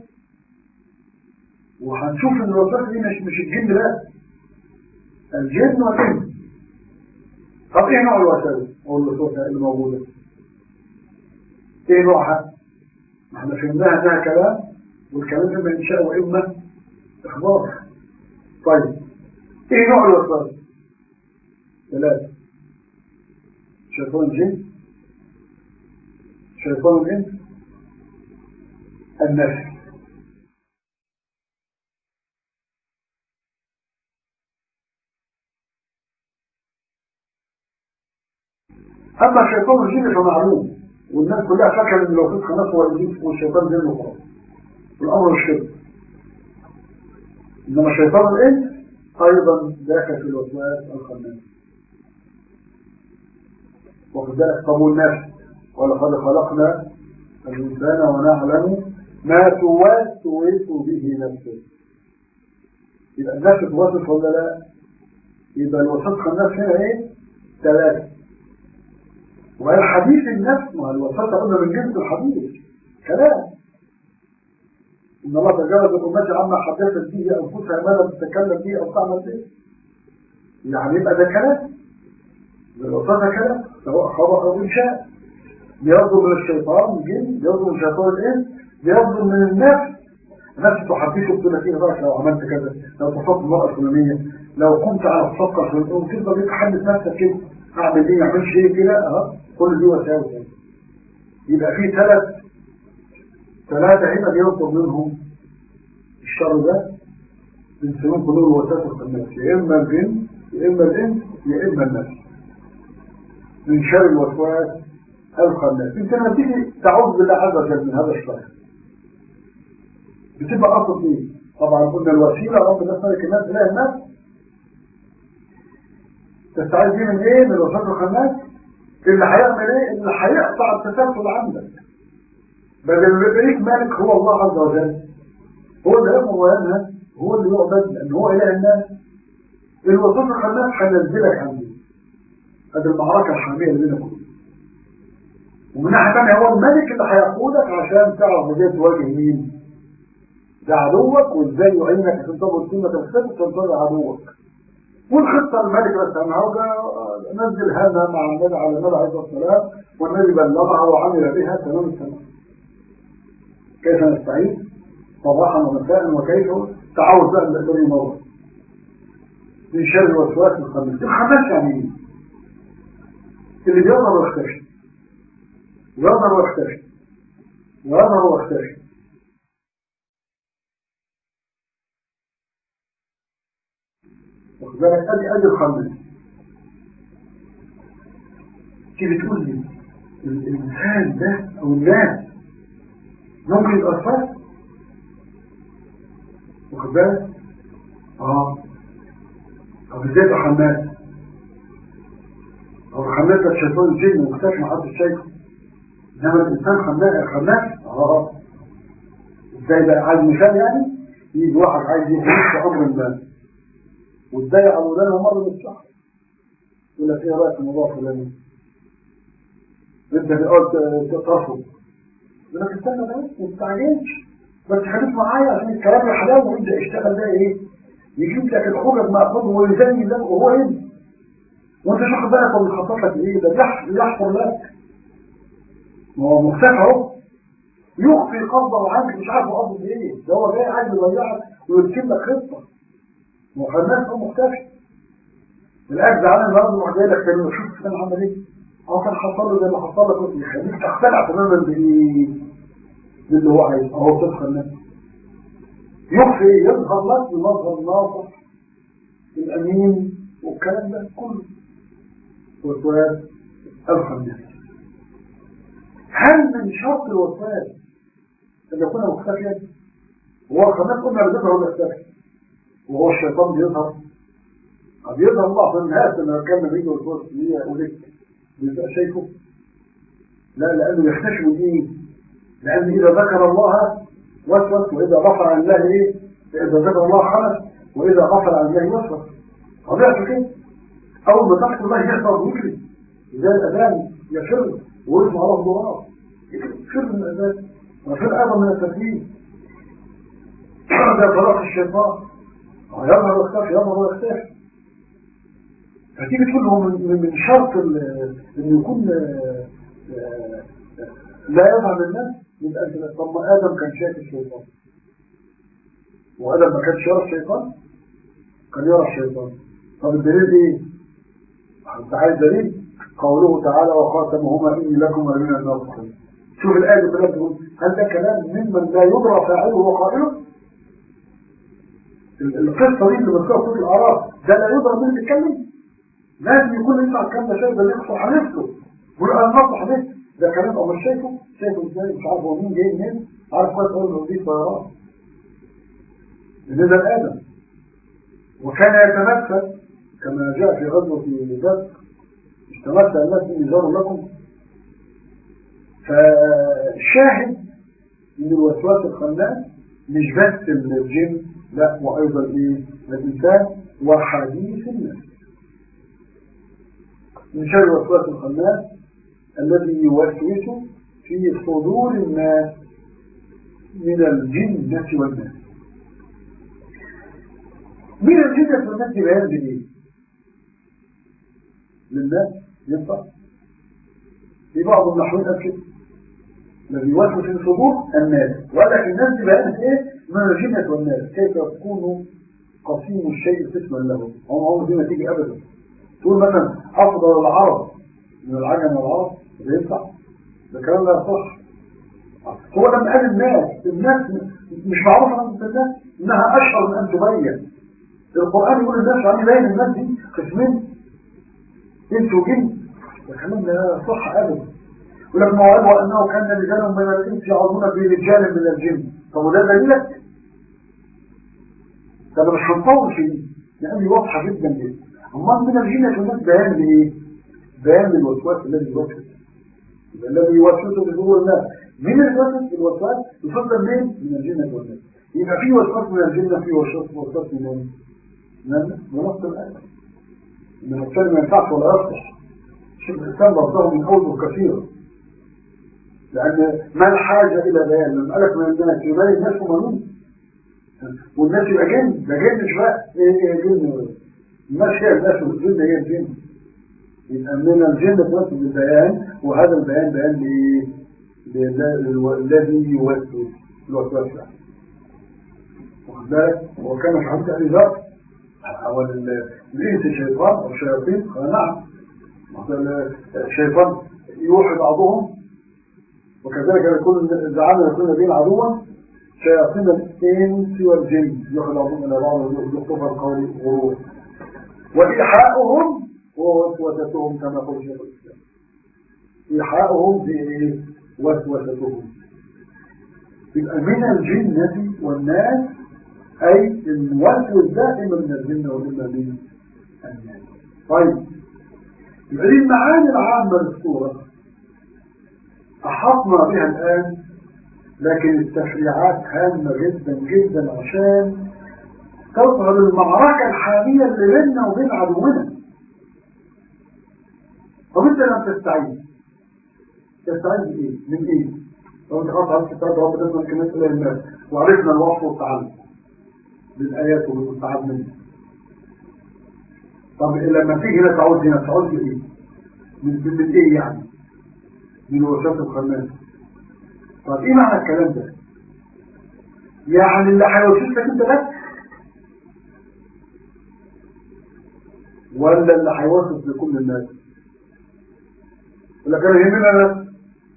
وهنشوف ان الوسواس دي مش مش الجن بس الجن والانس طب ايه نوع الوساوس او الوسوسه اللي موجوده ايه نوعها ما احنا فهمناها انها كلام والكلام اما انشاء واما اخبار طيب ايه نوع الوسواس ثلاثه شيطان الجن شيطان الانس النفس اما شيطان الجن فمعلوم والناس كلها فاكره ان لو فسخ نفسه هو الجن والشيطان جن وخلاص الامر مش كده انما شيطان الانس ايضا داخل في الوسواس الخناس وفي ذلك طب الناس ولقد خلقنا الانسان ونعلم ما توسوس به نفسه يبقى النفس توسوس ولا لا يبقى الوسواس الخناس هنا ايه ثلاثه وهي حديث النفس ما الوسواس قلنا من جنس الحديث كلام إن الله تجاوز الأمة عما حدثت به أنفسها ما لم تتكلم به أو تعمل به يعني يبقى ده كلام الوسواس ده كلام سواء خبر أو إنشاء بيصدر من الشيطان الجن بيصدر من شيطان الإنس بيصدر من النفس نفس تحدثه بتقول لك ايه رايك لو عملت كذا لو تصدت المرأة الفلانية لو كنت على الصفقة الفلانية وتفضل تحدث نفسك كده اعمل ايه ما اعملش ايه كده اه كل دي وساوس يبقى في ثلاث ثلاثة هنا بينطق منهم الشر ده بنسميهم كلهم الوساوس النفس يا اما الجن يا اما الانس يا اما النفس من شر الوسواس الخناس انت لما تيجي تعوذ بالله عز وجل من هذا الشر بتبقى اصل ايه طبعا قلنا الوسيله رب الناس ملك الناس اله الناس تستعيذ بيه من ايه من الوسواس الخناس اللي هيعمل ايه اللي هيقطع التسلسل عندك بدل اللي بيك مالك هو الله عز وجل هو اللي يأمر وينهى هو اللي يعبد لأن هو إله الناس الوسوس الخناس هينزلك عندي هذه المعركة الحامية اللي بينك ومن ناحية ثانية هو الملك اللي هيقودك عشان تعرف ازاي تواجه مين ده عدوك وازاي يعينك عشان تضرب كلمة الخير وتنصر عدوك والخطة الملك بس أنا نزل هذا مع النبي على النبي عليه الصلاة والسلام والنبي بلغها وعمل بها تمام التمام كيف نستعين صباحا ومساء وكيف تعود بقى الذي مرة من شر الوسواس الخناس الخناس يعني ايه؟ اللي بيظهر ويختفي يظهر ويختفي يظهر ويختفي واخد بالك ادي ادي الخناس كيف تقول لي الانسان ده او الناس ممكن يتأثر واخد بالك اه طب ازاي ده حماس هو حماس ده شيطان الجن مختفي محدش شايفه انما الانسان خناس خناس اه ازاي بقى عايز مثال يعني يجي واحد عايز يخش في امر ما وتضيع اولادها مره من الشهر يقول لك ايه رايك في الموضوع الفلاني انت قلت ترفض يقول لك استنى بس ما تستعجلش بس خليك معايا عشان الكلام يحلاوه ويبدا يشتغل بقى ايه يجيب لك الحجج مأخوذ ويزني لك وهو هنا وانت مش واخد بالك هو بيخطط لك ايه ده بيحفر لك ما هو مختفى اهو يخفي قبضه عنك مش عارف قصده ايه ده هو جاي عايز يضيعك ويرسم لك خطه ما هو خلاك هو مختفي الاجد عن النهارده يروح جاي لك كلمه شوف كان عمل ايه هو كان حصل له زي اللي حصل لك يخليك تقتنع تماما بايه باللي هو عايزه اهو تدخل نفسه يخفي يظهر لك بمظهر الناصح الامين والكلام ده كله وسواس الخناس هل من شرط الوسواس ان يكون مختفيا هو الخناس قلنا بيظهر ولا يختفي وهو الشيطان بيظهر بيظهر بعض الناس لما كان بيجي وسواس ليه يقول لك بيبقى شايفه لا لانه يختفي من ايه لان اذا ذكر الله وسوس واذا غفر عن الله ايه اذا ذكر الله خلف واذا غفر عن الله وسوس طبيعته كده اول ما تذكر الله يحفظ ويجري زي الاذان يفر ويرفع على الضرار فر من الاذان وفر ايضا من التسليم ده طلاق الشيطان يظهر ويختفي يظهر ويختفي فتيجي تقول له من من شرط انه يكون لا يظهر للناس يبقى انت طب ما ادم كان شايف الشيطان وادم ما كانش يرى الشيطان كان يرى الشيطان طب الدليل ايه؟ انت عايز دليل؟ قوله تعالى وخاتمهما اني لكم من الناصحين شوف الايه اللي تقول هل ده كلام ممن لا يدرى فاعله وقائله؟ القصه دي اللي بتذكرها في الاعراف ده لا يدرى مين بيتكلم؟ لازم يكون يطلع الكلام ده شيء ده يقصر على نفسه يقول انا نصح بيه ده كلام او مش شايفه شايفه ازاي مش عارف هو مين جاي منين عارف كويس قوي انه دي طيران نزل ادم وكان يتمثل كما جاء في غزوه بدر تمثل الناس اني جار لكم فشاهد ان الوسواس الخناس مش بس من الجن لا وايضا ايه الانسان وحديث الناس من شر الوسواس الخناس الذي يوسوس في صدور الناس من الجنة والناس من الجنة والناس بيان بإيه؟ للناس ينفع في بعض النحوين أكد الذي يوسوس في صدور الناس وقال لك الناس دي بيان إيه؟ من الجنة والناس كيف يكون قسيم الشيء قسما له هم عمر دي ما تيجي أبدا تقول مثلا أفضل العرب من العجم والعرب ده ينفع ده كلام لا يصح هو لما قال الناس الناس مش معروف عن الناس انها اشهر من ان تبين القران يقول الناس عم يبين الناس دي قسمين انس وجن ده كلام لا يصح ابدا يقول لك موعظه انه كان رجال من الانس يعظون برجال من الجن طب وده دليلك طب مش هنطول فيه لان دي واضحه جدا جدا امال من الجنه والناس بيان لايه؟ بيان للوسواس الذي يوسوس الذي يوسوس في صدور الناس من الوسوس الوسواس يفضل مين؟ من الجنة والناس يبقى في وسواس من الجنة في وسواس وسواس من مين؟ من نص الآية إن الإنسان ما ينفعش ولا يصلح شيخ الإنسان رفضه من أوجه كثيرة لأن ما الحاجة إلى بيان لما قالك من الناس يبين الناس هم مين؟ والناس يبقى جن ده جن مش بقى ايه ايه جن الناس هي الناس والجن هي الجن يبقى من الجنة نفس البيان وهذا البيان بيان الذي يوسوس الوسواس واخد بالك وكان في حديث ابي ذر هو الانس شيطان او شياطين قال نعم الشيطان يوحي بعضهم وكذلك يكون زعلنا يكون بين عدوا شياطين الانس والجن يوحي بعضهم الى بعض ويخطف القول غرور وايحاؤهم ووسوستهم كما قال شيخ الاسلام ايحاؤهم بايه وسوستهم يبقى من الجنة والناس أي الوسوس دائما من الجنة وإما من الناس طيب يبقى دي المعاني العامة للصورة أحطنا بها الآن لكن التفريعات هامة جدا جدا عشان تظهر المعركة الحالية اللي بيننا وبين عدونا طب انت لم تستعين تستعين بايه؟ من ايه؟ لو انت خلاص عرفت كتاب رب الاسم الكلمات الى الناس وعرفنا الوصف والتعلم بالايات والمستعاد منه طب لما تيجي هنا تعود هنا تعود بايه؟ من, من ايه يعني؟ من وسواس الخناس طب ايه معنى الكلام ده؟ يعني اللي هيوسوس لك انت بس ولا اللي هيوسوس لكل الناس؟ ولا كان يهمنا بس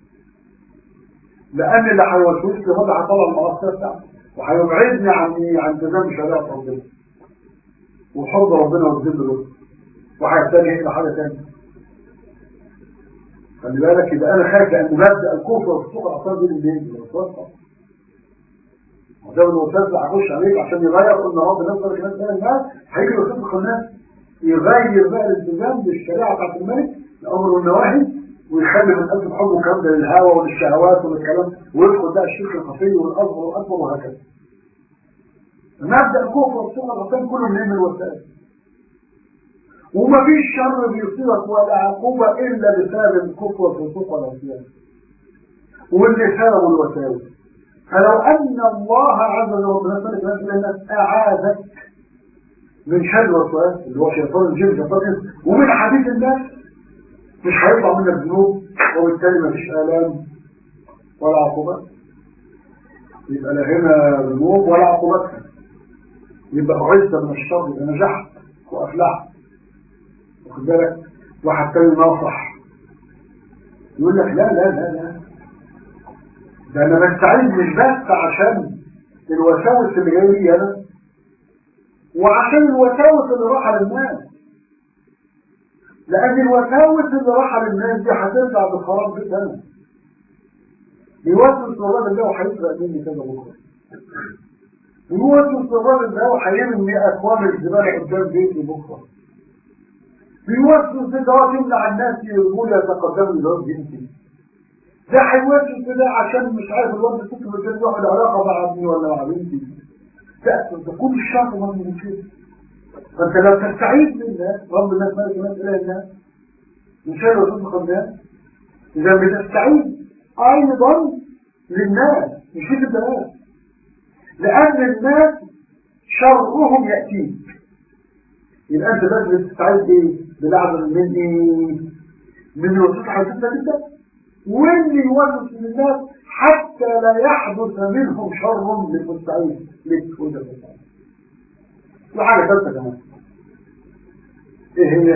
لان اللي هيوسوس لي هو هيطلع المعصيه بتاعته وهيبعدني عن ايه؟ عن تزام شريعه ربنا وحب ربنا والذل له وهيتجه الى حاجه ثانيه خلي بالك يبقى انا خايف لان مبدا الكفر والفسوق الاعصاب دي منين؟ من الوسواس وده الوسواس اللي هيخش عليك عشان يغير قلنا رب نفسه كمان سنه الناس هيجي يوسوس الناس يغير بقى الالتزام بالشريعه بتاعت الملك الامر والنواهي ويخلي من قلب الحب والكلام ده للهوى وللشهوات وللكلام ويدخل بقى الشرك الخفي والاصغر والاكبر وهكذا. مبدا الكفر والسنه الغفلان كله من الوسائل. ومفيش شر بيصيبك ولا عقوبه الا بسبب الكفر والفسوق والعصيان. واللي سبب الوساوس. فلو ان الله عز وجل الناس اعاذك من شر الوسواس اللي هو شيطان الجن شيطان الانس ومن حديث الناس مش هيطلع منك ذنوب وبالتالي مفيش آلام ولا عقوبات يبقى لا هنا ذنوب ولا عقوبات يبقى عزت من الشر يبقى نجحت وأفلحت واخد بالك واحد تاني ناصح يقول لك لا لا لا لا ده انا بستعين مش بس عشان الوساوس اللي جايه لي انا وعشان الوساوس اللي راح للناس لأن الوساوس اللي راحة للناس دي هترجع بخراب بيت أنا بيوسوس الراجل ده وهيسرق مني كذا بكرة بيوسوس الراجل ده وهيرمي أكوام الزبالة قدام بيتي بكرة بيوسوس ده تمنع الناس يقولوا يتقدموا للواد بنتي ده هيوسوس ده عشان مش عارف الواد ده كنت كان ياخد علاقة مع ابني ولا مع بنتي لا ده كل الشر ما من كده فانت لو تستعيد بالله رب الناس ملك الناس اله الناس من شر وصدق الناس اذا بتستعيد ايضا للناس مش للبنات لان الناس شرهم ياتيك يبقى انت بس بتستعيد ايه بلعب من ايه من الوسوس حديثة جدا واللي يوسوس للناس حتى لا يحدث منهم شر للمستعين لك وانت المستعين وحاجة ثالثة كمان ايه هي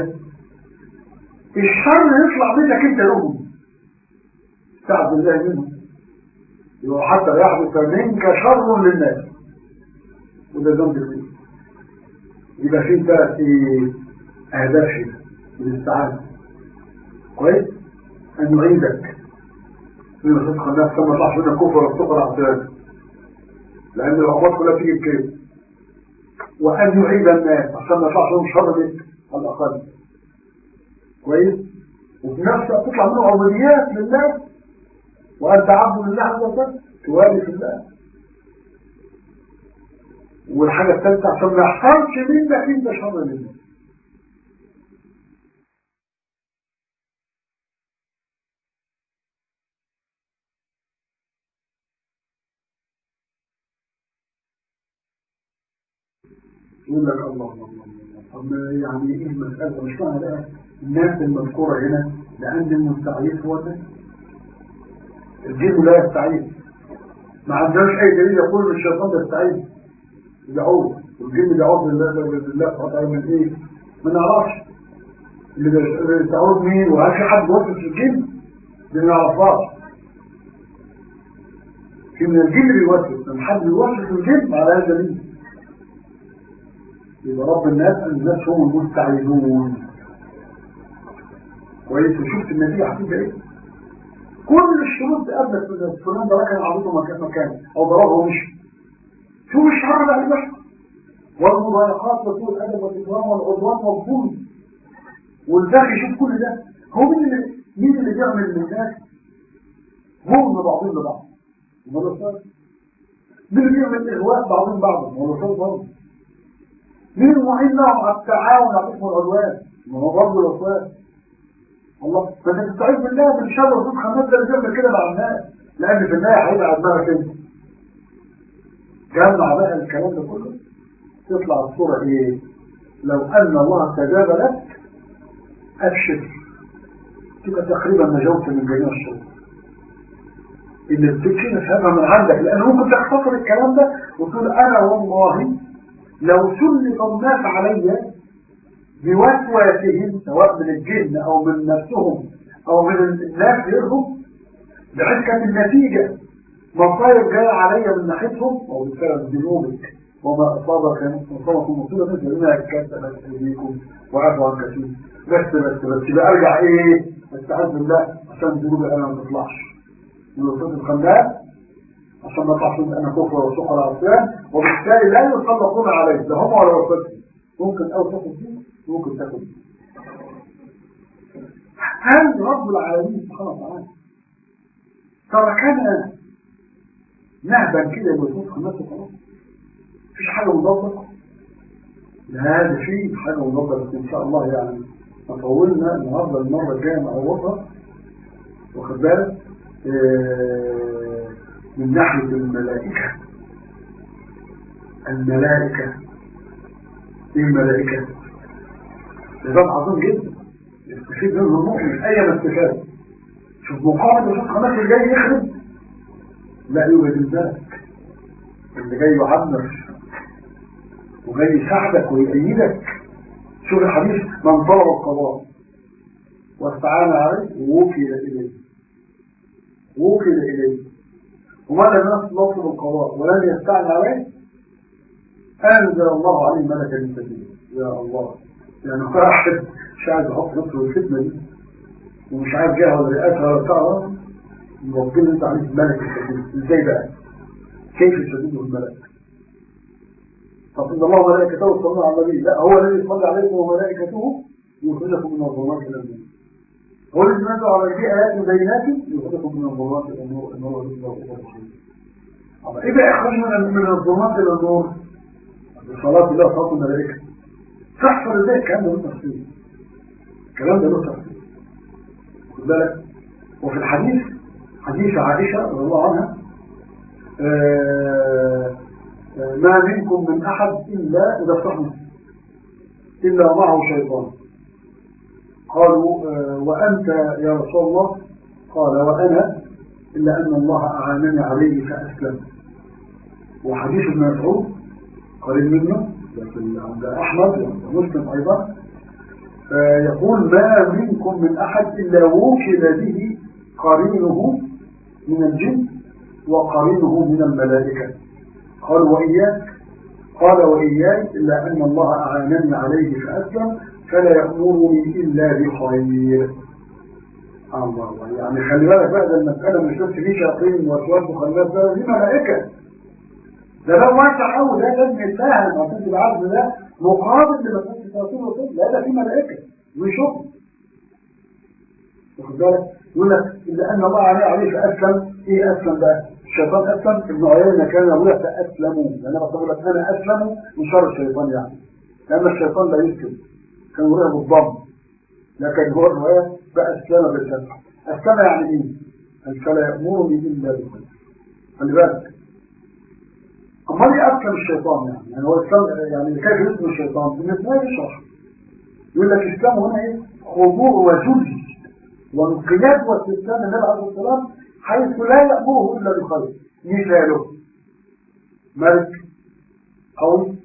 الشر يطلع منك انت لهم استعد الله منه يبقى حتى يحدث منك شر للناس وده ذنب كبير يبقى في ثلاث ايه اهداف هنا للاستعانة كويس ان يعيدك من صدق الناس كما طلعش منك كفر وابتقر اعتراض لان العقوبات كلها تيجي بكده وان يعيد الناس عشان ما يطلعش لهم شر لك على الاقل كويس وفي نفس الوقت تطلع منه عبوديات لله وانت عبد لله عز وجل توالي في الله والحاجة الثالثة عشان ما يحصلش منك انت شر لله يقول لك الله الله الله طب يعني ايه المسألة مش معنى بقى الناس المذكورة هنا لأن المستعيد هو ده الجن لا يستعيد ما عندناش أي دليل يقول ان الشيطان يستعيد يعود والجن بيعود لله لله سبحانه من ايه؟ ما نعرفش اللي بيستعود مين وهل في حد وصف الجن؟ ما نعرفهاش في من الجن بيوصف من حد بيوصف الجن على هذا دليل يبقى رب الناس الناس هم المستعيدون كويس وشفت النتيجة هتبقى ايه كل الشروط تقابلك في فلان ده كان عبيطه مكان مكان او ضربه ومشي شوف الشر ده اللي والمضايقات وسوء الادب والاكرام والعدوان والظلم والبغي شوف كل ده هو مين اللي مين اللي بيعمل للناس هم بعضهم لبعض ولا مين اللي بيعمل اغواء بعضهم بعضا ولا برضه مين المعين لهم على التعاون على الاسم والعدوان ما هو برضه الاخوان الله فانت تستعيذ بالله من شر وصوت خمس ده اللي بيعمل كده مع الناس لان في النهايه هيبقى على دماغك انت جمع بقى الكلام ده كله تطلع الصوره ايه لو ان الله استجاب لك ابشر تبقى تقريبا نجوت من جميع الشرور اللي بتبكي نفهمها من عندك لان ممكن تختصر الكلام ده وتقول انا والله لو سلط الناس علي بوسوسهم سواء من الجن او من نفسهم او من الناس غيرهم بحيث كانت النتيجة مصايب جاية علي من ناحيتهم او بسبب ذنوبك وما اصابك اصابكم مصيبة مثل ما كتبت ايديكم وعفوا عن كثير بس بس بس يبقى ارجع ايه استعذ بالله عشان ذنوبي انا ما تطلعش من وسط الخندق عشان ما يطلعش انا كفر وسوق العصيان وبالتالي لا يسلطون عليه لا هم ولا وسطهم ممكن او تاخد دي ممكن تاخد دي هل رب العالمين سبحانه وتعالى تركنا نهبا كده بوسوس خمسة خلاص مفيش حاجة مضبطة لا ده في حاجة مضبطة بس ان شاء الله يعني طولنا النهارده المرة الجاية نعوضها واخد بالك آه من ناحية الملائكة الملائكة ايه الملائكة نظام عظيم جدا يستفيد منه المؤمن اي استفادة شوف مقابل وشوف خماس اللي جاي يخرب لا يوجد البلد اللي جاي يعمر وجاي يساعدك ويأيدك شوف الحديث من طلب القضاء واستعان عليه ووكل إليه ووكل إليه وماذا الناس نطلب القضاء ولم يستعن عليه أنزل الله عليه ملكا يستجيب يا الله يعني واحد مش عايز يحط نفسه في الفتنة دي ومش عارف جهة ولا رئاسة ولا بتاع ربنا انت عليك الملك الشديد ازاي بقى؟ كيف يشدده الملك؟ طب ان الله وملائكته يصلون على النبي لا هو الذي يصلي عليكم وملائكته يخرجكم من الظلمات الى النور هو الذي نزل على دي ايات بينات يخرجكم من الظلمات الى النور النور الله طب ايه بقى يخرج من من الظلمات الى النور؟ بصلاة الله وصلاة الملائكة تحصل ازاي الكلام ده له تفصيل الكلام ده له تفصيل خد بالك وفي الحديث حديث عائشة رضي الله عنها آه آه ما منكم من أحد إلا إذا صحنا إلا معه شيطان قالوا آه وأنت يا رسول الله قال وأنا إلا أن الله أعانني عليه فأسلم وحديث ابن مسعود قريب منه لكن عند أحمد وعند مسلم أيضا يقول ما منكم من أحد إلا وكل به قرينه من الجن وقرينه من الملائكة قال وإياك قال وإياي إلا أن الله أعانني عليه فأسلم فلا يأمرني إلا بخير الله الله يعني خلي بالك بقى ده المسألة مش بس في شياطين وسواس وخلات ده دي ملائكة ده لو واسع قوي ده لازم يتفاهم عشان تبقى عارف ده مقابل لمسألة الشياطين وكده لا ده في ملائكة ويشوف واخد بالك يقول لك إلا أن الله عليه عليه فأسلم إيه أسلم بقى؟ الشيطان أسلم ابن عيينة كان يقول فأسلموا لأن أنا بقول لك أنا أسلم من شر الشيطان يعني لأن الشيطان لا يسلم كان يقولها بالضم لكن هو الرواية فأسلم بالفتح أسلم يعني إيه؟ فلا يأمرني إلا بالخير خلي بالك أمال إيه أسلم الشيطان يعني؟ يعني هو أسلم يعني كيف يسلم الشيطان؟ بالنسبة لي يشرح يقول لك إسلام هنا إيه؟ خضوع وجزء وانقياد واستسلام النبي عليه الصلاة والسلام حيث لا يأمره إلا بالخير مثاله ملك قوي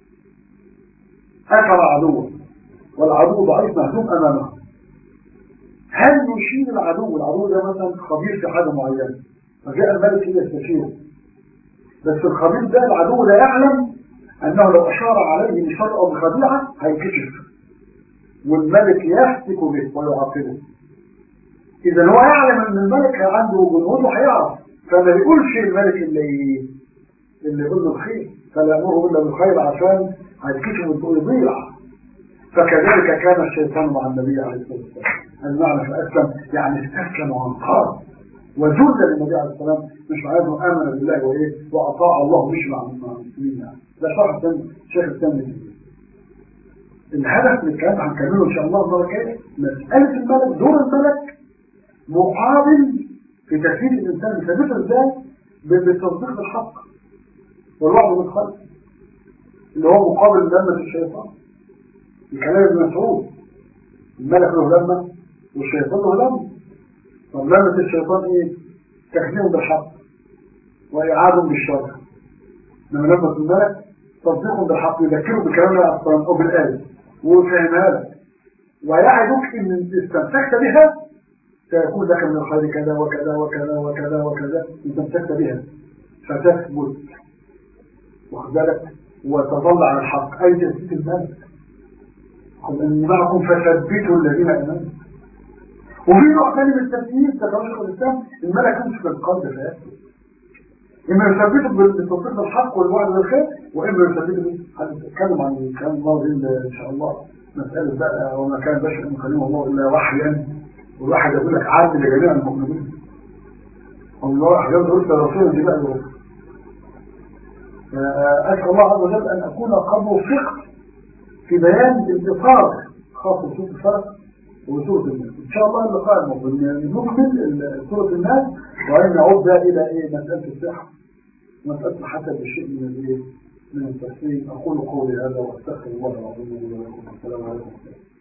أكل عدوه والعدو ضعيف مهزوم أمامه هل يشير العدو العدو ده مثلا خبير في حاجة معينة فجاء الملك يستشيره بس الخبير ده العدو لا يعلم أنه لو أشار عليه بشر أو بخديعة هيكشف والملك يفتك به ويعاقبه إذا هو يعلم أن الملك عنده جنود وهيعرف فما يقولش الملك اللي اللي يقول له الخير فلا يأمره إلا بالخير عشان هيتكشف ويضيع فكذلك كان الشيطان مع النبي عليه الصلاة والسلام المعنى فأسلم يعني استسلم وانقاد وذل للنبي عليه الصلاة والسلام مش معناه انه آمن بالله وإيه وأطاع الله مش مع المسلمين يعني ده شرح الثاني الشيخ الثاني الهدف من الكلام هنكمله إن شاء الله المرة الجاية مسألة الملك دور الملك مقابل في تكليف الإنسان بثبته إزاي بالتصديق بالحق والوعد بالخير اللي هو مقابل لمة الشيطان الكلام ابن مسعود الملك له لمة والشيطان له لمة طب لمة الشيطان ايه؟ تكليم بالحق وإعادة بالشر لما لمة الملك تصديق بالحق يذكره بالكلام ده أصلا أو بالآية ويفهمها لك ويعدك إن استمسكت بها سيكون لك من الخير كذا وكذا وكذا وكذا وكذا استمسكت بها فتثبت واخد بالك وتظل على الحق أي تثبيت الملك قل إن معكم فثبتوا الذين آمنوا وفي نوع ثاني من التثبيت تكرر الإسلام الملك يمسك القلب فيثبت إما يثبته بالتصديق بالحق والوعد بالخير وإما يثبته هنتكلم عن الكلام الماضي إن شاء الله مسألة بقى وما كان بشر أن يكلمه الله إلا وحيا والواحد يقول لك عاد لجميع المؤمنين الله أحيانا رسل رسول دي بقى أسأل الله عز وجل أن أكون قد وفقت في بيان الإطار خاص بسورة الفرق وسورة الناس إن شاء الله اللقاء المقبل نكمل سورة الناس وأن نعود بقى إلى إيه مسألة الصحة مسألة حتى بالشيء من الإيه من التفسير أقول قولي هذا وأستغفر الله العظيم لي ولكم السلام عليكم